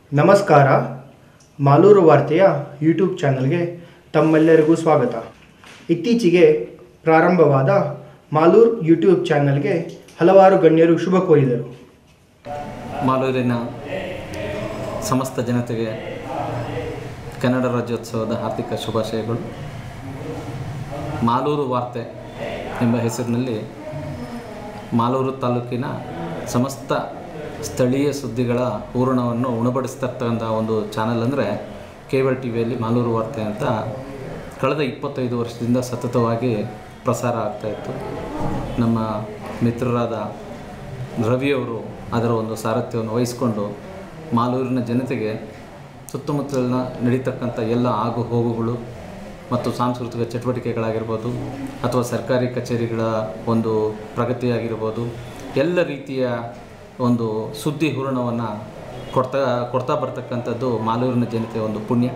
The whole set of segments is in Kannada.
ನಮಸ್ಕಾರ ಮಾಲೂರು ವಾರ್ತೆಯ ಯೂಟ್ಯೂಬ್ ಚಾನಲ್ಗೆ ತಮ್ಮೆಲ್ಲರಿಗೂ ಸ್ವಾಗತ ಇತ್ತೀಚೆಗೆ ಪ್ರಾರಂಭವಾದ ಮಾಲೂರು ಯೂಟ್ಯೂಬ್ ಚಾನಲ್ಗೆ ಹಲವಾರು ಗಣ್ಯರು ಶುಭ ಕೋರಿದರು ಮಾಲೂರಿನ ಸಮಸ್ತ ಜನತೆಗೆ ಕನ್ನಡ ರಾಜ್ಯೋತ್ಸವದ ಹಾರ್ದಿಕ ಶುಭಾಶಯಗಳು ಮಾಲೂರು ವಾರ್ತೆ ಎಂಬ ಹೆಸರಿನಲ್ಲಿ ಮಾಲೂರು ತಾಲೂಕಿನ ಸಮಸ್ತ ಸ್ಥಳೀಯ ಸುದ್ದಿಗಳ ಪೂರ್ಣವನ್ನು ಉಣಬಡಿಸ್ತಕ್ಕಂಥ ಒಂದು ಚಾನಲ್ ಅಂದರೆ ಕೇಬಲ್ ಟಿ ವಿಯಲ್ಲಿ ಮಾಲೂರು ವಾರ್ತೆ ಅಂತ ಕಳೆದ ಇಪ್ಪತ್ತೈದು ವರ್ಷದಿಂದ ಸತತವಾಗಿ ಪ್ರಸಾರ ಆಗ್ತಾಯಿತ್ತು ನಮ್ಮ ಮಿತ್ರರಾದ ರವಿಯವರು ಅದರ ಒಂದು ಸಾರಥ್ಯವನ್ನು ವಹಿಸಿಕೊಂಡು ಮಾಲೂರಿನ ಜನತೆಗೆ ಸುತ್ತಮುತ್ತಲಿನ ನಡೀತಕ್ಕಂಥ ಎಲ್ಲ ಆಗು ಹೋಗುಗಳು ಮತ್ತು ಸಾಂಸ್ಕೃತಿಕ ಚಟುವಟಿಕೆಗಳಾಗಿರ್ಬೋದು ಅಥವಾ ಸರ್ಕಾರಿ ಕಚೇರಿಗಳ ಒಂದು ಪ್ರಗತಿಯಾಗಿರ್ಬೋದು ಎಲ್ಲ ರೀತಿಯ ಒಂದು ಸುದ್ದಿ ಹೂರಣವನ್ನು ಕೊಡ್ತಾ ಕೊಡ್ತಾ ಬರ್ತಕ್ಕಂಥದ್ದು ಮಾಲೂರಿನ ಜನತೆಯ ಒಂದು ಪುಣ್ಯ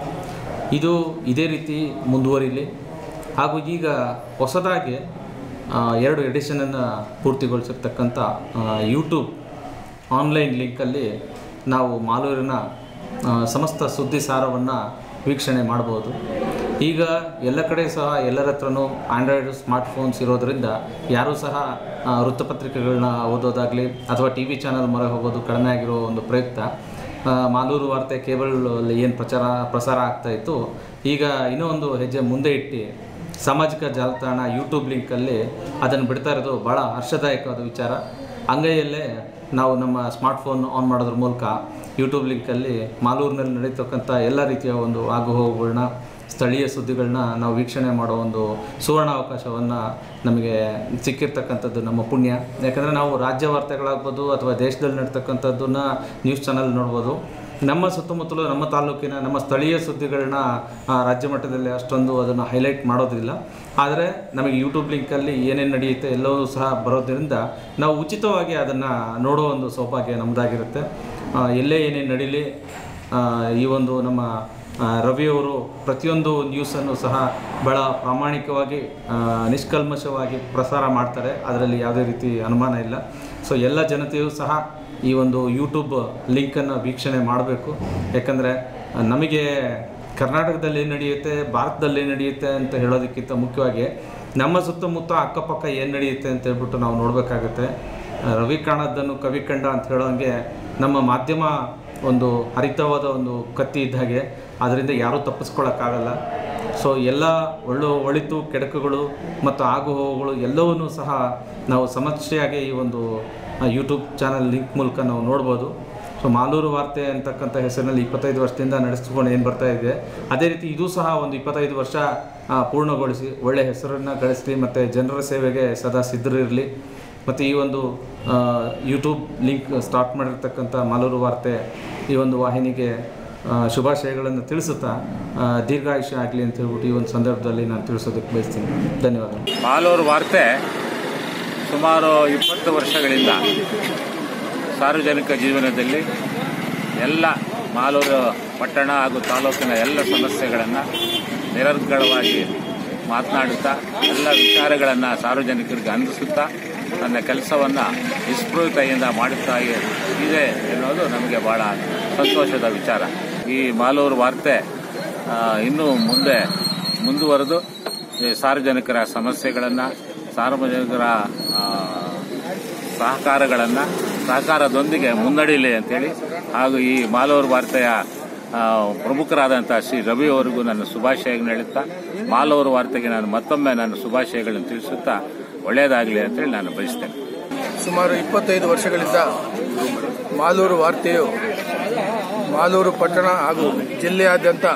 ಇದು ಇದೇ ರೀತಿ ಮುಂದುವರಿಲಿ ಹಾಗೂ ಈಗ ಹೊಸದಾಗಿ ಆ, ಎರಡು ಎಡಿಷನನ್ನು ಪೂರ್ತಿಗೊಳಿಸಿರ್ತಕ್ಕಂಥ ಆ, ಯೂಟ್ಯೂಬ್ ಆನ್ಲೈನ್ ಲಿಂಕಲ್ಲಿ ನಾವು ಮಾಲೂರಿನ ಆ, ಸಮಸ್ತ ಸುದ್ದಿ ಸಾರವನ್ನು ವೀಕ್ಷಣೆ ಮಾಡ್ಬೋದು ಈಗ ಎಲ್ಲ ಕಡೆ ಸಹ ಎಲ್ಲರ ಹತ್ರನೂ ಆಂಡ್ರಾಯ್ಡ್ ಸ್ಮಾರ್ಟ್ಫೋನ್ಸ್ ಇರೋದರಿಂದ ಯಾರೂ ಸಹ ಆ, ವೃತ್ತಪತ್ರಿಕೆಗಳನ್ನ ಓದೋದಾಗಲಿ ಅಥವಾ ಟಿ ವಿ ಚಾನಲ್ ಮೊರೆ ಹೋಗೋದು ಕಡಿಮೆ ಆಗಿರೋ ಒಂದು ಪ್ರಯುಕ್ತ ಆ, ಮಾಲೂರು ವಾರ್ತೆ ಕೇಬಲ್ ಏನು ಪ್ರಚಾರ ಪ್ರಸಾರ ಆಗ್ತಾ ಇತ್ತು ಈಗ ಇನ್ನೂ ಒಂದು ಹೆಜ್ಜೆ ಮುಂದೆ ಇಟ್ಟು ಸಾಮಾಜಿಕ ಜಾಲತಾಣ ಯೂಟ್ಯೂಬ್ ಲಿಂಕಲ್ಲಿ ಅದನ್ನು ಬಿಡ್ತಾ ಇರೋದು ಭಾಳ ಹರ್ಷದಾಯಕವಾದ ವಿಚಾರ ಅಂಗೈಯಲ್ಲೇ ನಾವು ನಮ್ಮ ಸ್ಮಾರ್ಟ್ಫೋನ್ ಆನ್ ಮಾಡೋದ್ರ ಮೂಲಕ ಯೂಟ್ಯೂಬ್ ಲಿಂಕಲ್ಲಿ ಮಾಲೂರಿನಲ್ಲಿ ನಡೀತಕ್ಕಂಥ ಎಲ್ಲ ರೀತಿಯ ಒಂದು ಆಗುಹೋಗುಗಳನ್ನ ಸ್ಥಳೀಯ ಸುದ್ದಿಗಳನ್ನ ನಾವು ವೀಕ್ಷಣೆ ಮಾಡೋ ಒಂದು ಸುವರ್ಣ ಅವಕಾಶವನ್ನು ನಮಗೆ ಸಿಕ್ಕಿರ್ತಕ್ಕಂಥದ್ದು ನಮ್ಮ ಪುಣ್ಯ ಯಾಕಂದರೆ ನಾವು ರಾಜ್ಯ ವಾರ್ತೆಗಳಾಗ್ಬೋದು ಅಥವಾ ದೇಶದಲ್ಲಿ ನಡ್ತಕ್ಕಂಥದ್ದನ್ನ ನ್ಯೂಸ್ ಚಾನಲ್ ನೋಡ್ಬೋದು ನಮ್ಮ ಸುತ್ತಮುತ್ತಲು ನಮ್ಮ ತಾಲೂಕಿನ ನಮ್ಮ ಸ್ಥಳೀಯ ಸುದ್ದಿಗಳನ್ನ ಆ, ರಾಜ್ಯ ಮಟ್ಟದಲ್ಲಿ ಅಷ್ಟೊಂದು ಅದನ್ನು ಹೈಲೈಟ್ ಮಾಡೋದಿಲ್ಲ ಆದರೆ ನಮಗೆ ಯೂಟ್ಯೂಬ್ ಲಿಂಕಲ್ಲಿ ಏನೇನು ನಡೆಯುತ್ತೆ ಎಲ್ಲವೂ ಸಹ ಬರೋದ್ರಿಂದ ನಾವು ಉಚಿತವಾಗಿ ಅದನ್ನು ನೋಡೋ ಒಂದು ಸೌಭಾಗ್ಯ ನಮ್ಮದಾಗಿರುತ್ತೆ ಆ, ಎಲ್ಲೇ ಏನೇನು ನಡೀಲಿ ಆ, ಈ ಒಂದು ನಮ್ಮ ಆ, ರವಿಯವರು ಪ್ರತಿಯೊಂದು ನ್ಯೂಸನ್ನು ಸಹ ಭಾಳ ಪ್ರಾಮಾಣಿಕವಾಗಿ ಆ, ನಿಷ್ಕಲ್ಮಶವಾಗಿ ಪ್ರಸಾರ ಮಾಡ್ತಾರೆ ಅದರಲ್ಲಿ ಯಾವುದೇ ರೀತಿ ಅನುಮಾನ ಇಲ್ಲ ಸೊ ಎಲ್ಲ ಜನತೆಯೂ ಸಹ ಈ ಒಂದು ಯೂಟ್ಯೂಬ್ ಲಿಂಕನ್ನು ವೀಕ್ಷಣೆ ಮಾಡಬೇಕು ಯಾಕಂದರೆ ನಮಗೆ ಕರ್ನಾಟಕದಲ್ಲಿ ಏನು ನಡೆಯುತ್ತೆ ಭಾರತದಲ್ಲಿ ಏನು ನಡೆಯುತ್ತೆ ಅಂತ ಹೇಳೋದಕ್ಕಿಂತ ಮುಖ್ಯವಾಗಿ ನಮ್ಮ ಸುತ್ತಮುತ್ತ ಅಕ್ಕಪಕ್ಕ ಏನು ನಡೆಯುತ್ತೆ ಅಂತ ಹೇಳ್ಬಿಟ್ಟು ನಾವು ನೋಡಬೇಕಾಗುತ್ತೆ ರವಿ ಕಾಣದ್ದನ್ನು ಕವಿ ಕಂಡ ಅಂತ ಹೇಳೋಂಗೆ ನಮ್ಮ ಮಾಧ್ಯಮ ಒಂದು ಹರಿತವಾದ ಒಂದು ಕತ್ತಿ ಇದ್ದ ಹಾಗೆ ಅದರಿಂದ ಯಾರೂ ತಪ್ಪಿಸ್ಕೊಳ್ಳೋಕ್ಕಾಗಲ್ಲ ಸೊ ಎಲ್ಲ ಒಳ್ಳು ಒಳಿತು ಕೆಡಕುಗಳು ಮತ್ತು ಆಗುಹೋಗುಗಳು ಎಲ್ಲವನ್ನೂ ಸಹ ನಾವು ಸಮಸ್ಯೆಯಾಗಿ ಈ ಒಂದು ಯೂಟ್ಯೂಬ್ ಚಾನಲ್ ಲಿಂಕ್ ಮೂಲಕ ನಾವು ನೋಡ್ಬೋದು ಸೊ ಮಾಲೂರು ವಾರ್ತೆ ಅಂತಕ್ಕಂಥ ಹೆಸರಿನಲ್ಲಿ ಇಪ್ಪತ್ತೈದು ವರ್ಷದಿಂದ ನಡೆಸ್ಕೊಂಡು ಏನು ಬರ್ತಾ ಇದೆ ಅದೇ ರೀತಿ ಇದು ಸಹ ಒಂದು ಇಪ್ಪತ್ತೈದು ವರ್ಷ ಆ, ಪೂರ್ಣಗೊಳಿಸಿ ಒಳ್ಳೆಯ ಹೆಸರನ್ನು ಗಳಿಸಲಿ ಮತ್ತು ಜನರ ಸೇವೆಗೆ ಸದಾ ಸಿದ್ಧರಿರಲಿ ಮತ್ತು ಈ ಒಂದು ಆ, ಯೂಟ್ಯೂಬ್ ಲಿಂಕ್ ಸ್ಟಾರ್ಟ್ ಮಾಡಿರ್ತಕ್ಕಂಥ ಮಾಲೂರು ವಾರ್ತೆ ಈ ಒಂದು ವಾಹಿನಿಗೆ ಆ, ಶುಭಾಶಯಗಳನ್ನು ತಿಳಿಸುತ್ತಾ ಆ, ದೀರ್ಘಾಯುಷ್ಯ ಆಗಲಿ ಅಂತ ಹೇಳ್ಬಿಟ್ಟು ಈ ಒಂದು ಸಂದರ್ಭದಲ್ಲಿ ನಾನು ತಿಳಿಸೋದಕ್ಕೆ ಬಯಸ್ತೀನಿ ಧನ್ಯವಾದಗಳು ಮಾಲೂರು ವಾರ್ತೆ ಸುಮಾರು ಇಪ್ಪತ್ತು ವರ್ಷಗಳಿಂದ ಸಾರ್ವಜನಿಕ ಜೀವನದಲ್ಲಿ ಎಲ್ಲ ಮಾಲೂರು ಪಟ್ಟಣ ಹಾಗೂ ತಾಲೂಕಿನ ಎಲ್ಲ ಸಮಸ್ಯೆಗಳನ್ನು ನಿರರ್ಗಳವಾಗಿ ಮಾತನಾಡುತ್ತಾ ಎಲ್ಲ ವಿಚಾರಗಳನ್ನು ಸಾರ್ವಜನಿಕರಿಗೆ ಅಂದಿಸುತ್ತಾ ತನ್ನ ಕೆಲಸವನ್ನು ನಿಸ್ಪೃಹತೆಯಿಂದ ಮಾಡುತ್ತಾ ಇದೆ ಎನ್ನುವುದು ನಮಗೆ ಬಹಳ ಸಂತೋಷದ ವಿಚಾರ ಈ ಮಾಲೂರು ವಾರ್ತೆ ಆ, ಇನ್ನೂ ಮುಂದೆ ಮುಂದುವರೆದು ಈ ಸಾರ್ವಜನಿಕರ ಸಮಸ್ಯೆಗಳನ್ನು ಸಾರ್ವಜನಿಕರ ಆ, ಸಹಕಾರಗಳನ್ನು ಸಹಕಾರದೊಂದಿಗೆ ಮುನ್ನಡೆಯಲಿ ಅಂತೇಳಿ ಹಾಗೂ ಈ ಮಾಲೂರು ವಾರ್ತೆಯ ಆ, ಪ್ರಮುಖರಾದಂಥ ಶ್ರೀ ರವಿ ಅವರಿಗೂ ನನ್ನ ಶುಭಾಶಯಗಳನ್ನು ಹೇಳುತ್ತಾ ಮಾಲೂರು ವಾರ್ತೆಗೆ ನಾನು ಮತ್ತೊಮ್ಮೆ ನನ್ನ ಶುಭಾಶಯಗಳನ್ನು ತಿಳಿಸುತ್ತಾ ಒಳ್ಳೆಯದಾಗಲಿ ಅಂತೇಳಿ ನಾನು ಬಯಸ್ತೇನೆ ಸುಮಾರು ಇಪ್ಪತ್ತೈದು ವರ್ಷಗಳಿಂದ ಮಾಲೂರು ವಾರ್ತೆಯು ಮಾಲೂರು ಪಟ್ಟಣ ಹಾಗೂ ಜಿಲ್ಲೆಯಾದ್ಯಂತ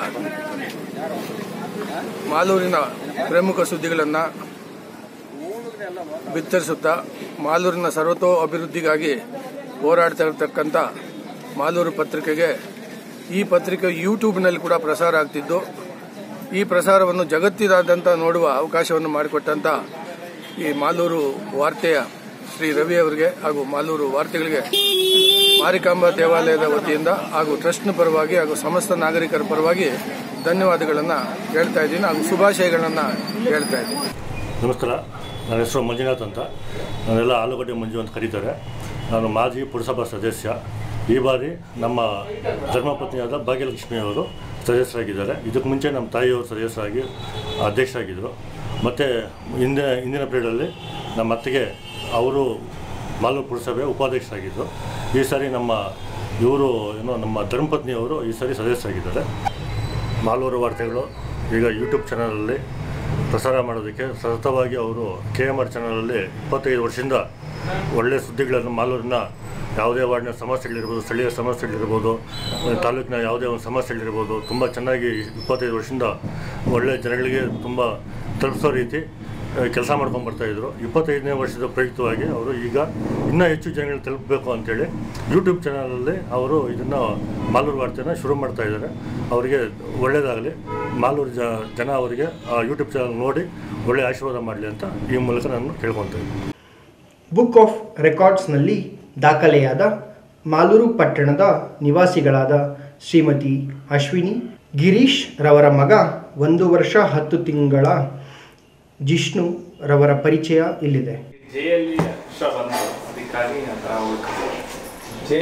ಮಾಲೂರಿನ ಪ್ರಮುಖ ಸುದ್ದಿಗಳನ್ನು ಬಿತ್ತರಿಸುತ್ತಾ ಮಾಲೂರಿನ ಸರ್ವತೋ ಅಭಿವೃದ್ಧಿಗಾಗಿ ಹೋರಾಡ್ತಾ ಇರತಕ್ಕಂಥ ಮಾಲೂರು ಪತ್ರಿಕೆಗೆ ಈ ಪತ್ರಿಕೆ ಯೂಟ್ಯೂಬ್ನಲ್ಲಿ ಕೂಡ ಪ್ರಸಾರ ಆಗ್ತಿದ್ದು ಈ ಪ್ರಸಾರವನ್ನು ಜಗತ್ತಿನಾದ್ಯಂತ ನೋಡುವ ಅವಕಾಶವನ್ನು ಮಾಡಿಕೊಟ್ಟಂತ ಈ ಮಾಲೂರು ವಾರ್ತೆಯ ಶ್ರೀ ರವಿ ಅವರಿಗೆ ಹಾಗೂ ಮಾಲೂರು ವಾರ್ತೆಗಳಿಗೆ ಮಾರಿಕಾಂಬಾ ದೇವಾಲಯದ ವತಿಯಿಂದ ಹಾಗೂ ಟ್ರಸ್ಟ್ನ ಪರವಾಗಿ ಹಾಗೂ ಸಮಸ್ತ ನಾಗರಿಕರ ಪರವಾಗಿ ಧನ್ಯವಾದಗಳನ್ನು ಹೇಳ್ತಾ ಇದ್ದೀನಿ ಹಾಗೂ ಶುಭಾಶಯಗಳನ್ನು ಹೇಳ್ತಾ ಇದ್ದೀನಿ ನಮಸ್ಕಾರ ನನ್ನ ಹೆಸರು ಮಂಜುನಾಥ್ ಅಂತ ನಾನೆಲ್ಲ ಆಲೂಗಡ್ಡೆ ಮಂಜು ಅಂತ ಕರೀತಾರೆ ನಾನು ಮಾಜಿ ಪುರಸಭಾ ಸದಸ್ಯ ಈ ಬಾರಿ ನಮ್ಮ ಧರ್ಮಪತ್ನಿಯಾದ ಭಾಗ್ಯಲಕ್ಷ್ಮಿ ಅವರು ಸದಸ್ಯರಾಗಿದ್ದಾರೆ ಇದಕ್ಕೆ ಮುಂಚೆ ನಮ್ಮ ತಾಯಿಯವರು ಸದಸ್ಯರಾಗಿ ಅಧ್ಯಕ್ಷರಾಗಿದ್ದರು ಮತ್ತು ಹಿಂದಿನ ಹಿಂದಿನ ಪೀರಿಯಡಲ್ಲಿ ನಮ್ಮ ಅತ್ತೆಗೆ ಅವರು ಮಾಲೂರು ಪುರಸಭೆ ಉಪಾಧ್ಯಕ್ಷರಾಗಿದ್ದರು ಈ ಸಾರಿ ನಮ್ಮ ಇವರು ಏನೋ ನಮ್ಮ ಧರ್ಮಪತ್ನಿಯವರು ಈ ಸಾರಿ ಸದಸ್ಯರಾಗಿದ್ದಾರೆ ಮಾಲೂರು ವಾರ್ತೆಗಳು ಈಗ ಯೂಟ್ಯೂಬ್ ಚಾನಲಲ್ಲಿ ಪ್ರಸಾರ ಮಾಡೋದಕ್ಕೆ ಸತತವಾಗಿ ಅವರು ಕೆ ಎಮ್ ಆರ್ ಚಾನಲಲ್ಲಿ ಇಪ್ಪತ್ತೈದು ವರ್ಷದಿಂದ ಒಳ್ಳೆಯ ಸುದ್ದಿಗಳನ್ನು ಮಾಲೂರಿನ ಯಾವುದೇ ವಾರ್ಡಿನ ಸಮಸ್ಯೆಗಳಿರ್ಬೋದು ಸ್ಥಳೀಯ ಸಮಸ್ಯೆಗಳಿರ್ಬೋದು ತಾಲೂಕಿನ ಯಾವುದೇ ಒಂದು ಸಮಸ್ಯೆಗಳಿರ್ಬೋದು ತುಂಬ ಚೆನ್ನಾಗಿ ಇಪ್ಪತ್ತೈದು ವರ್ಷದಿಂದ ಒಳ್ಳೆಯ ಜನಗಳಿಗೆ ತುಂಬ ತಲುಪಿಸೋ ರೀತಿ ಕೆಲಸ ಮಾಡ್ಕೊಂಡು ಬರ್ತಾಯಿದ್ರು ಇಪ್ಪತ್ತೈದನೇ ವರ್ಷದ ಪ್ರಯುಕ್ತವಾಗಿ ಅವರು ಈಗ ಇನ್ನೂ ಹೆಚ್ಚು ಜನಗಳಿಗೆ ತಲುಪಬೇಕು ಅಂತೇಳಿ ಯೂಟ್ಯೂಬ್ ಚಾನಲಲ್ಲಿ ಅವರು ಇದನ್ನು ಮಾಲೂರು ವಾರ್ತೆನ ಶುರು ಮಾಡ್ತಾ ಇದ್ದಾರೆ ಅವರಿಗೆ ಒಳ್ಳೆಯದಾಗಲಿ ಮಾಲೂರು ಜ ಜನ ಅವರಿಗೆ ಆ ಯೂಟ್ಯೂಬ್ ಚಾನಲ್ ನೋಡಿ ಒಳ್ಳೆಯ ಆಶೀರ್ವಾದ ಮಾಡಲಿ ಅಂತ ಈ ಮೂಲಕ ನಾನು ಕೇಳ್ಕೊತಾ ಇದ್ದೀನಿ ಬುಕ್ ಆಫ್ ರೆಕಾರ್ಡ್ಸ್ನಲ್ಲಿ ದಾಖಲೆಯಾದ ಮಾಲೂರು ಪಟ್ಟಣದ ನಿವಾಸಿಗಳಾದ ಶ್ರೀಮತಿ ಅಶ್ವಿನಿ ಗಿರೀಶ್ ರವರ ಮಗ ಒಂದು ವರ್ಷ ಹತ್ತು ತಿಂಗಳ ಜಿಷ್ಣು ರವರ ಪರಿಚಯ ಇಲ್ಲಿದೆ ಜೆಯಲ್ಲಿ ಅಕ್ಷರ ಬಂದು ಅದಕ್ಕಾಗಿ ಆ ಥರ ಹುಡುಕಿದೆ ಜೆ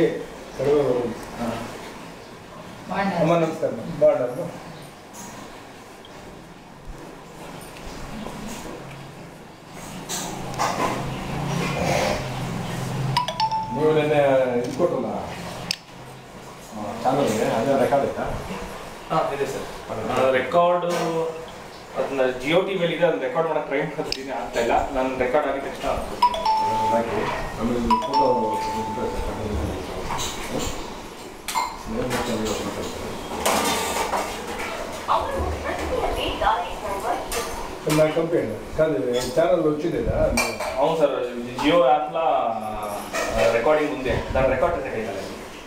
ಅಮ್ಮ ನಮಸ್ಕಾರ ಬಾರ್ಡರ್ ನೀವು ನೆನ್ನೆ ಇದು ಕೊಟ್ಟಲ್ಲ ಚಾನಲ್ಗೆ ಅದೇ ರೆಕಾರ್ಡ್ ಆಯ್ತಾ ಹಾಂ ಇದೆ ಸರ್ ರೆಕಾರ್ಡು ಅದನ್ನ ಜಿಯೋ ಟಿ ವಿಯಲ್ಲಿ ಇದೆ ಅದನ್ನ ರೆಕಾರ್ಡ್ ಮಾಡಕ್ಕೆ ಟ್ರೈ ಮಾಡ್ತಿದ್ದೀನಿ ಆಗ್ತಾ ಇಲ್ಲ ನಾನು ರೆಕಾರ್ಡ್ ಆಗಿದ ತಕ್ಷಣ ಹಾಕಿ ಆಮೇಲೆ ಫೋಟೋ నా కంపెనీ కాదు ఛానల్ వచ్చిందేదా అవును సార్ జియో యాప్లో రికార్డింగ్ ఉంది దాని రికార్డ్ అయితే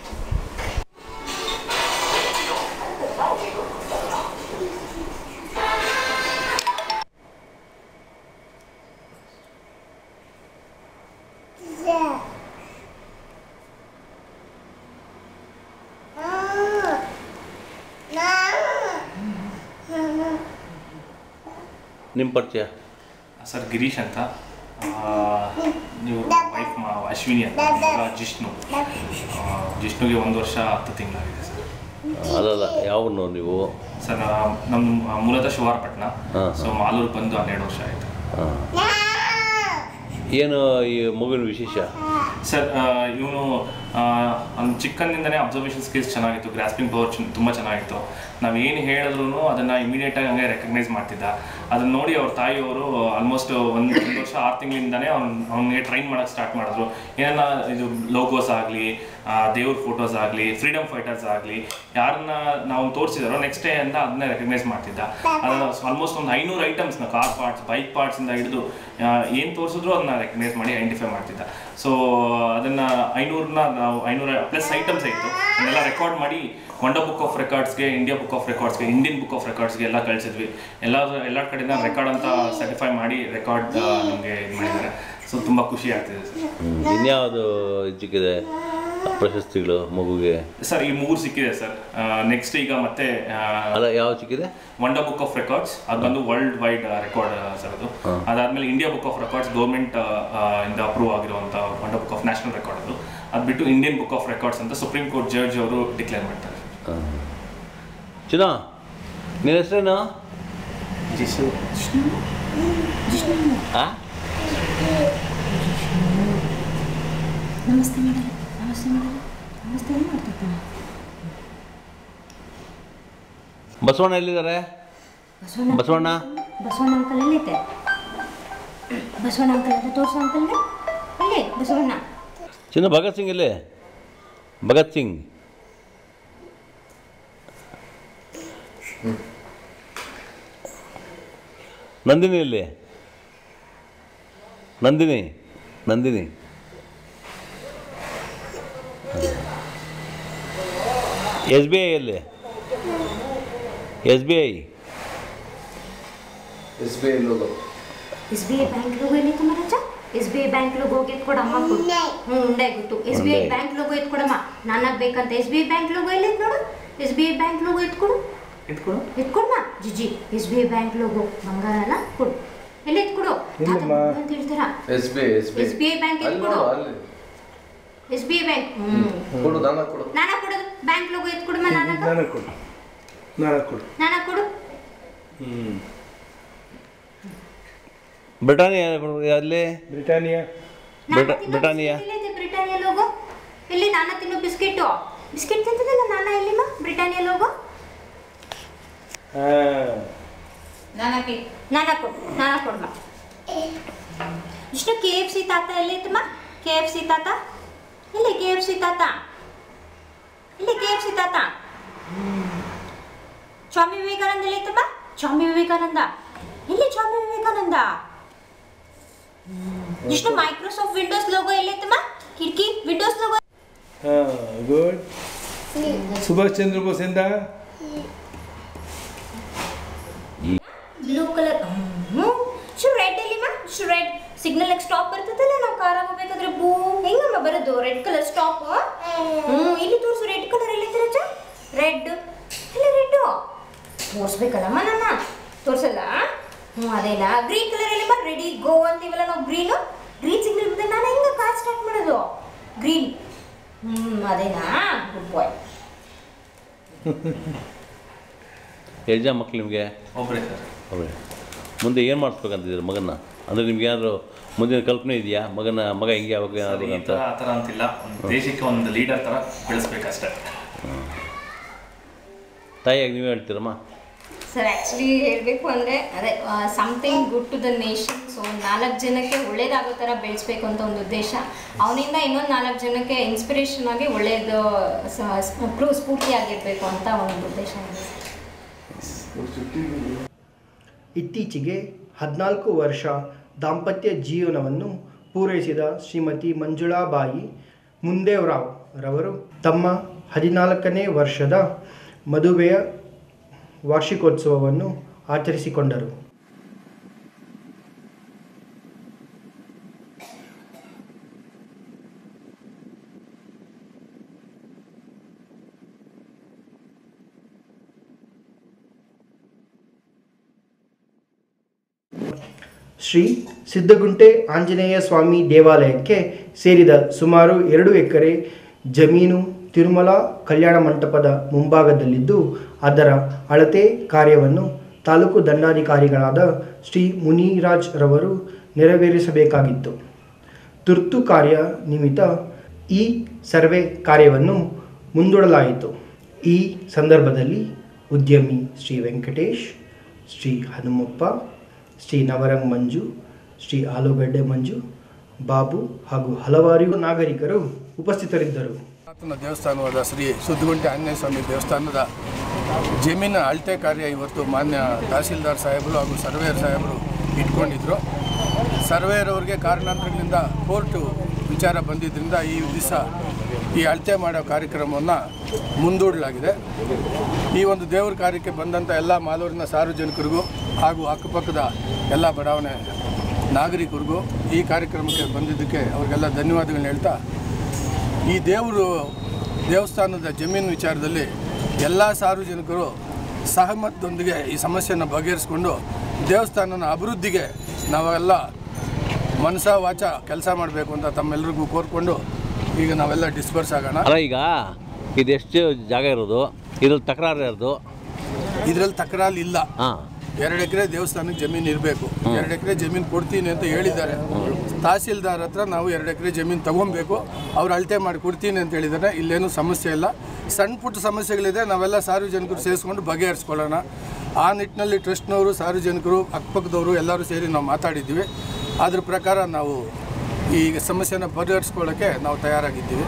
ನಿಮ್ಮ ಪರಿಚಯ ಸರ್ ಗಿರೀಶ್ ಅಂತ ಆ, ನೀವು ವೈಫ್ ಮಾ ಅಶ್ವಿನಿ ಅಂತ ಮಗ ಜಿಷ್ಣು ಆ, ಜಿಷ್ಣುಗೆ ಒಂದು ವರ್ಷ ಹತ್ತು ತಿಂಗಳಾಗಿದೆ ಸರ್ ಅಲ್ಲಲ್ಲ ಯಾವನ್ನು ನೀವು ಸರ್ ನಮ್ಮ ಮೂಲತಃ ಶಿವಾರಪಟ್ಟಣ ಹಾ, ಸೊ ಮಾಲೂರು ಬಂದು ಹನ್ನೆರಡು ವರ್ಷ ಆಯಿತು ಹಾಂ ಏನು ಈ ಮಗುವಿನ ವಿಶೇಷ ಸರ್ ಇವನು ಅವ್ನು ಚಿಕ್ಕಂದಿಂದನೇ ಅಬ್ಸರ್ವೇಷನ್ ಸ್ಕಿಲ್ಸ್ ಚೆನ್ನಾಗಿತ್ತು ಗ್ರಾಸ್ಪಿಂಗ್ ಪವರ್ ತುಂಬ ಚೆನ್ನಾಗಿತ್ತು ನಾವು ಏನು ಹೇಳಿದ್ರು ಅದನ್ನು ಇಮಿಡಿಯೇಟಾಗಿ ಹಂಗೆ ರೆಕಗ್ನೈಸ್ ಮಾಡ್ತಿದ್ದ ಅದನ್ನ ನೋಡಿ ಅವ್ರ ತಾಯಿಯವರು ಆಲ್ಮೋಸ್ಟ್ ಒಂದು ಒಂದು ವರ್ಷ ಆರು ತಿಂಗಳಿಂದನೇ ಅವ್ನು ಅವ್ನಿಗೆ ಟ್ರೈನ್ ಮಾಡೋಕ್ಕೆ ಸ್ಟಾರ್ಟ್ ಮಾಡಿದ್ರು ಏನನ್ನ ಇದು ಲೋಗೋಸ್ ಆಗಲಿ ದೇವ್ರ ಫೋಟೋಸ್ ಆಗಲಿ ಫ್ರೀಡಮ್ ಫೈಟರ್ಸ್ ಆಗಲಿ ಯಾರನ್ನ ನಾವು ತೋರಿಸಿದಾರೋ ನೆಕ್ಸ್ಟ್ ಡೇ ಅಂತ ಅದನ್ನೇ ರೆಕಗ್ನೈಸ್ ಮಾಡ್ತಿದ್ದ ಅದು ಆಲ್ಮೋಸ್ಟ್ ಒಂದು ಐನೂರು ಐಟಮ್ಸ್ನ ಕಾರ್ ಪಾರ್ಟ್ಸ್ ಬೈಕ್ ಪಾರ್ಟ್ಸಿಂದ ಹಿಡಿದು ಏನು ತೋರಿಸಿದ್ರು ಅದನ್ನ ರೆಕಗ್ನೈಸ್ ಮಾಡಿ ಐಡೆಂಟಿಫೈ ಮಾಡ್ತಿದ್ದ ಸೊ ಅದನ್ನು ಐನೂರನ್ನ ನಾವು ಐನೂರ ಪ್ಲಸ್ ಐಟಮ್ಸ್ ಇತ್ತು ಅದನ್ನೆಲ್ಲ ರೆಕಾರ್ಡ್ ಮಾಡಿ ವಂಡಾ ಬುಕ್ ಆಫ್ ರೆಕಾರ್ಡ್ಸ್ಗೆ ಇಂಡಿಯಾ ಬುಕ್ ಆಫ್ ರೆಕಾರ್ಡ್ಸ್ಗೆ ಇಂಡಿಯನ್ ಬುಕ್ ಆಫ್ ರೆಕಾರ್ಡ್ಸ್ಗೆ ಎಲ್ಲ ಕಳಿಸಿದ್ವಿ ಎಲ್ಲ ಎಲ್ಲ ಕಡೆಯಿಂದ ರೆಕಾರ್ಡ್ ಅಂತ ಸರ್ಟಿಫೈ ಮಾಡಿ ರೆಕಾರ್ಡ್ ನಮಗೆ ಇದು ಮಾಡಿದ್ದಾರೆ ಸೊ ತುಂಬ ಖುಷಿ ಆಗ್ತಿದೆ ಸರ್ ಹ್ಮ್. ಇನ್ಯಾವುದು ಇದು ಸಿಕ್ಕಿದೆ ಪ್ರಶಸ್ತಿಗಳು ಮಗುಗೆ ಸರ್ ಈ ಮೂರು ಸಿಕ್ಕಿದೆ ಸರ್ ನೆಕ್ಸ್ಟ್ ಈಗ ಮತ್ತೆ ಅಲ್ಲ ಯಾವ್ದು ಸಿಕ್ಕಿದೆ ವಂಡಾ ಬುಕ್ ಆಫ್ ರೆಕಾರ್ಡ್ಸ್ ಅದು ಬಂದು ವರ್ಲ್ಡ್ ವೈಡ್ ರೆಕಾರ್ಡ್ ಸರ್ ಅದು ಅದಾದ್ಮೇಲೆ India book of records government ಇಂದ ಅಪ್ರೂವ್ ಆಗಿರುವಂಥ wonder book of national record ಅದು ಅದು ಬಿಟ್ಟು ಇಂಡಿಯನ್ ಬುಕ್ ಆಫ್ ರೆಕಾರ್ಡ್ಸ್ ಅಂತ ಸುಪ್ರೀಂ ಕೋರ್ಟ್ ಜಡ್ಜ್ ಅವರು ಡಿಕ್ಲೇರ್ ಮಾಡ್ತಾರೆ ಹಾಂ ಚಿನ್ನ ನಿನ್ನ ಹೆಸರೇನು ಆ ನಮಸ್ತೆ ಮೇಡಮ್ ನಮಸ್ತೆ ಮೇಡಮ್ ನಮಸ್ತೆ ಏನು ಮಾಡ್ತಿದ್ದ ಬಸವಣ್ಣ ಎಲ್ಲಿದ್ದಾರೆ ಬಸವಣ್ಣ ಬಸವಣ್ಣ ಬಸವಣ್ಣ ಅಂಕಲ್ ಎಲ್ಲಿದೆ ಬಸವಣ್ಣ ಅಂಕಲ್ ಅಂತ ತೋರಿಸು ಅಂಕಲ್ ಅಲ್ಲಿ ಬಸವಣ್ಣ ಚಿನ್ನ ಭಗತ್ ಸಿಂಗ್ ಇಲ್ಲಿ ಭಗತ್ ಸಿಂಗ್ ನಂದಿನಿ ಇಲ್ಲಿ Nandini Nandini S B I ಎಲ್ಲಿ S B I S B I logo S B I bank logo ಎಲ್ಲಿತ್ತು ಮರಜ S B I bank logo ಹೋಗಿ ಎತ್ಕೊಡಮ್ಮ ಹ್ಞೂ ಉಂಡೆ ಗೊತ್ತು ಎಸ್ ಬಿ ಐ ಉಂಡೆ. ಬ್ಯಾಂಕ್ ಲೋಗೋ ಎತ್ಕೊಡಮ್ಮ ನಾನಾಗ ಬೇಕಂತ S B I bank logo ಎಲ್ಲಿತ್ತು ನೋಡು S B I bank logo ಎತ್ಕೊಡು ಇಟ್ಕೊಡು ಎತ್ಕೊಡ್ಮ ಜಿಜಿ S B I bank logo ಬಂಗಾರ ಅಲ್ಲ ಕೊಡು ಎಲ್ಲಿ ಎತ್ಕೊಡು ತಾತ ಇಲ್ಲಮ್ಮ. ಅಂತ ಹೇಳ್ತೀರಾ S B I S B S B I bank ಅಲ್ಲಿ ಎತ್ಕೊಡು ನೋಡು ಅಲ್ಲಿ ಎಸ್ ಬಿ ಐ ಬ್ಯಾಂಕ್ ಹ್ಮ್ ಕೊಡು ನಾನು ಕೊಡು ನಾನಾ ಕೊಡೋದು ಬ್ಯಾಂಕ್ ಲೋಗೋ ಎತ್ ಕೊಡಮ್ಮ ನಾನಾ ನಾನು ಕೊಡು ನಾನು ಕೊಡು ನಾನಾ ಕೊಡು ಬ್ರಿಟಾನಿಯಾ ಅಲ್ಲಿ ಬ್ರಿಟಾನಿಯಾ ಬ್ರಿಟ- ಬ್ರಿಟಾನಿಯಾ ಎಲ್ಲಿದೆ ಬ್ರಿಟಾನಿಯಾ ಲೋಗೋ ಎಲ್ಲಿ ನಾನಾ ತಿನ್ನೋ ಬಿಸ್ಕೆಟು ಬಿಸ್ಕೆಟ್ ತಿಂತದಲ್ಲ ನಾನಾ ಎಲ್ಲಿಮ್ಮ ಬ್ರಿಟಾನಿಯಾ ಲೋಗೋ ಹಾಂ ನಾನಾ ನಾನಾ ಕೊಡು ನಾನಾ ಕೊಡಮ್ಮ ಇಷ್ಟು ಕೆ ಎಫ್ ಸಿ ತಾತ ಎಲ್ಲಿತ್ತಮ್ಮ ಕೆ ಎಫ್ ಸಿ ತಾತ ಎಲ್ಲಿ ಕೆ ಎಫ್ ಸಿ ತಾತ ಇಲ್ಲಿ ಕೆ ಎಫ್ ಸಿ ತಾತ ಸ್ವಾಮಿ ವಿವೇಕಾನಂದ ಎಲ್ಲಿತ್ತಮ್ಮ ಸ್ವಾಮಿ ವಿವೇಕಾನಂದ ಎಲ್ಲಿ ಸ್ವಾಮಿ ವಿವೇಕಾನಂದ ಇಷ್ಟು ಮೈಕ್ರೋಸಾಫ್ಟ್ ವಿಂಡೋಸ್ ಲೋಗೋ ಎಲ್ಲಿತ್ತಮ್ಮ ಕಿಟಕಿ ವಿಂಡೋಸ್ ಲೋಗೋ ಹಾಂ ಗುಡ್ ಸುಭಾಷ್ ಚಂದ್ರ ಬೋಸಿಂದ ಬ್ಲೂ ಕಲರ್ ಶು ರೆಡ್ ಎಲ್ಲಿಮ್ಮ ಶು ರೆಡ್ ಸಿಗ್ನಲ್ ಸ್ಟಾಪ್ ಬರ್ತದಲ್ಲ ನಾವು ಕಾರ ಹೋಗ್ಬೇಕಾದ್ರೆ ಬೂ ಹೆಂಗಮ್ಮ ಬರೋದು ರೆಡ್ ಕಲರ್ ಸ್ಟಾಪ್ ಹ್ಞೂ ಇಲ್ಲಿ ತೋರಿಸು ರೆಡ್ ಕಲರ್ ಎಲ್ಲಿ ರಜ ರೆಡ್ ಇಲ್ಲ ರೆಡ್ ತೋರಿಸ್ಬೇಕಲ್ಲಮ್ಮ ನನ್ನ ತೋರಿಸಲ್ಲ ಹ್ಞೂ ಅದೇನಾ ಗ್ರೀನ್ ಕಲರ್ ಎಲ್ಲಿಮ್ಮ ರೆಡಿ ಗೋ ಅಂತೀವಲ್ಲ ನಾವು ಗ್ರೀನು ಗ್ರೀನ್ ಸಿಗ್ನಲ್ ಬಂದಾಗ ನಾನು ಹೆಂಗೆ ಕಾರ್ ಸ್ಟಾರ್ಟ್ ಮಾಡೋದು ಗ್ರೀನ್ ಹ್ಞೂ ಅದೇನಾ ಗುಡ್ ಬಾಯ್ ಎಷ್ಟು ಜನ ಮಕ್ಳು ನಿಮಗೆ ಒಬ್ಬರೇ ಸರ್ ಅವರೇ ಮುಂದೆ ಏನು ಮಾಡಿಸ್ಬೇಕಂತಿದ್ದೀರಿ ಮಗನ ಅಂದರೆ ನಿಮ್ಗೆ ಏನಾದ್ರು ಮುಂದಿನ ಕಲ್ಪನೆ ಇದೆಯಾ ಮಗನ ಮಗ ಹಿಂಗೆ ಅವಾಗ ಏನಾದ್ರು ಈ ಅಂತ ಥರ ಆ ಥರ ಅಂತಿಲ್ಲ ಒಂದು ದೇಶಕ್ಕೆ ಒಂದು ಲೀಡರ್ ಥರ ಬೆಳೆಸ್ಬೇಕಷ್ಟೇ ತಾಯಿಯಾಗಿ ನೀವೇ ಹೇಳ್ತೀರಮ್ಮ ಸರ್ ಆ್ಯಕ್ಚುಲಿ ಹೇಳಬೇಕು ಅಂದರೆ ಅದೇ something good to the nation so ನಾಲ್ಕು ಜನಕ್ಕೆ ಒಳ್ಳೇದಾಗೋ ಥರ ಬೆಳೆಸ್ಬೇಕು ಅಂತ ಒಂದು ಉದ್ದೇಶ ಅವನಿಂದ ಇನ್ನೊಂದು ನಾಲ್ಕು ಜನಕ್ಕೆ ಇನ್ಸ್ಪಿರೇಷನ್ ಆಗಿ ಒಳ್ಳೆಯದು ಸ- ಸ್ಫೂರ್ತಿಯಾಗಿರಬೇಕು ಅಂತ ಒಂದು ಉದ್ದೇಶ ಇದೆ ಇತ್ತೀಚೆಗೆ ಹದಿನಾಲ್ಕು ವರ್ಷ ದಾಂಪತ್ಯ ಜೀವನವನ್ನು ಪೂರೈಸಿದ ಶ್ರೀಮತಿ ಮಂಜುಳಾಬಾಯಿ ಮುಂದೇವರಾವ್ ರವರು ತಮ್ಮ ಹದಿನಾಲ್ಕನೇ ವರ್ಷದ ಮದುವೆಯ ವಾರ್ಷಿಕೋತ್ಸವವನ್ನು ಆಚರಿಸಿಕೊಂಡರು ಶ್ರೀ ಸಿದ್ಧಗುಂಟೆ ಆಂಜನೇಯ ಸ್ವಾಮಿ ದೇವಾಲಯಕ್ಕೆ ಸೇರಿದ ಸುಮಾರು ಎರಡು ಎಕರೆ ಜಮೀನು ತಿರುಮಲ ಕಲ್ಯಾಣ ಮಂಟಪದ ಮುಂಭಾಗದಲ್ಲಿದ್ದು ಅದರ ಅಳತೆ ಕಾರ್ಯವನ್ನು ತಾಲೂಕು ದಂಡಾಧಿಕಾರಿಗಳಾದ ಶ್ರೀ ಮುನಿರಾಜ್ ರವರು ನೆರವೇರಿಸಬೇಕಾಗಿತ್ತು ತುರ್ತು ಕಾರ್ಯ ನಿಮಿತ್ತ ಈ ಸರ್ವೆ ಕಾರ್ಯವನ್ನು ಮುಂದೂಡಲಾಯಿತು ಈ ಸಂದರ್ಭದಲ್ಲಿ ಉದ್ಯಮಿ ಶ್ರೀ ವೆಂಕಟೇಶ್ ಶ್ರೀ ಹನುಮಪ್ಪ ಶ್ರೀ ನವರಂಗ್ ಮಂಜು ಶ್ರೀ ಆಲೂಗಡ್ಡೆ ಮಂಜು ಬಾಬು ಹಾಗೂ ಹಲವಾರು ನಾಗರಿಕರು ಉಪಸ್ಥಿತರಿದ್ದರು ಪುರಾತನ ದೇವಸ್ಥಾನವಾದ ಶ್ರೀ ಸುದ್ದುಗುಂಟೆ ಆಂಜನೇಯ ಸ್ವಾಮಿ ದೇವಸ್ಥಾನದ ಜಮೀನಿನ ಅಳತೆ ಕಾರ್ಯ ಇವತ್ತು ಮಾನ್ಯ ತಹಸೀಲ್ದಾರ್ ಸಾಹೇಬರು ಹಾಗೂ ಸರ್ವೇಯರ್ ಸಾಹೇಬರು ಇಟ್ಕೊಂಡಿದ್ರು ಸರ್ವೇಯರ್ ಅವರಿಗೆ ಕಾರಣಾಂತರಗಳಿಂದ ಕೋರ್ಟು ವಿಚಾರ ಬಂದಿದ್ದರಿಂದ ಈ ದಿವಸ ಈ ಅಳತೆ ಮಾಡೋ ಕಾರ್ಯಕ್ರಮವನ್ನು ಮುಂದೂಡಲಾಗಿದೆ ಈ ಒಂದು ದೇವರ ಕಾರ್ಯಕ್ಕೆ ಬಂದಂಥ ಎಲ್ಲ ಮಾಲೂರಿನ ಸಾರ್ವಜನಿಕರಿಗೂ ಹಾಗೂ ಅಕ್ಕಪಕ್ಕದ ಎಲ್ಲ ಬಡಾವಣೆ ನಾಗರಿಕರಿಗೂ ಈ ಕಾರ್ಯಕ್ರಮಕ್ಕೆ ಬಂದಿದ್ದಕ್ಕೆ ಅವರಿಗೆಲ್ಲ ಧನ್ಯವಾದಗಳನ್ನ ಹೇಳ್ತಾ ಈ ದೇವರು ದೇವಸ್ಥಾನದ ಜಮೀನು ವಿಚಾರದಲ್ಲಿ ಎಲ್ಲ ಸಾರ್ವಜನಿಕರು ಸಹಮತದೊಂದಿಗೆ ಈ ಸಮಸ್ಯೆಯನ್ನು ಬಗೆಹರಿಸ್ಕೊಂಡು ದೇವಸ್ಥಾನನ ಅಭಿವೃದ್ಧಿಗೆ ನಾವೆಲ್ಲ ಮನಸ ವಾಚ ಕೆಲಸ ಮಾಡಬೇಕು ಅಂತ ತಮ್ಮೆಲ್ಲರಿಗೂ ಕೋರ್ಕೊಂಡು ಈಗ ನಾವೆಲ್ಲ ಡಿಸ್ಪರ್ಸ್ ಆಗೋಣ ಅಲ್ಲ ಈಗ ಇದೆಷ್ಟು ಜಾಗ ಇರೋದು ಇದ್ರಲ್ಲಿ ತಕರಾರು ಇರೋದು ಇದರಲ್ಲಿ ತಕರಾರು ಇಲ್ಲ ಹಾಂ ಎರಡು ಎಕರೆ ದೇವಸ್ಥಾನಕ್ಕೆ ಜಮೀನು ಇರಬೇಕು ಎರಡು ಎಕರೆ ಜಮೀನು ಕೊಡ್ತೀನಿ ಅಂತ ಹೇಳಿದ್ದಾರೆ ತಹಸೀಲ್ದಾರ್ ಹತ್ರ ನಾವು ಎರಡು ಎಕರೆ ಜಮೀನು ತಗೊಬೇಕು ಅವ್ರು ಅಳತೆ ಮಾಡಿ ಕೊಡ್ತೀನಿ ಅಂತ ಹೇಳಿದ್ದಾರೆ ಇಲ್ಲೇನು ಸಮಸ್ಯೆ ಇಲ್ಲ ಸಣ್ಣ ಪುಟ್ಟ ಸಮಸ್ಯೆಗಳಿದೆ ನಾವೆಲ್ಲ ಸಾರ್ವಜನಿಕರು ಸೇರಿಸ್ಕೊಂಡು ಬಗೆಹರಿಸ್ಕೊಳ್ಳೋಣ ಆ ನಿಟ್ಟಿನಲ್ಲಿ ಟ್ರಸ್ಟ್ನವರು ಸಾರ್ವಜನಿಕರು ಅಕ್ಕಪಕ್ಕದವರು ಎಲ್ಲರೂ ಸೇರಿ ನಾವು ಮಾತಾಡಿದ್ದೀವಿ ಅದ್ರ ಪ್ರಕಾರ ನಾವು ಈ ಸಮಸ್ಯೆನ ಬಗೆಹರಿಸ್ಕೊಳ್ಳೋಕ್ಕೆ ನಾವು ತಯಾರಾಗಿದ್ದೀವಿ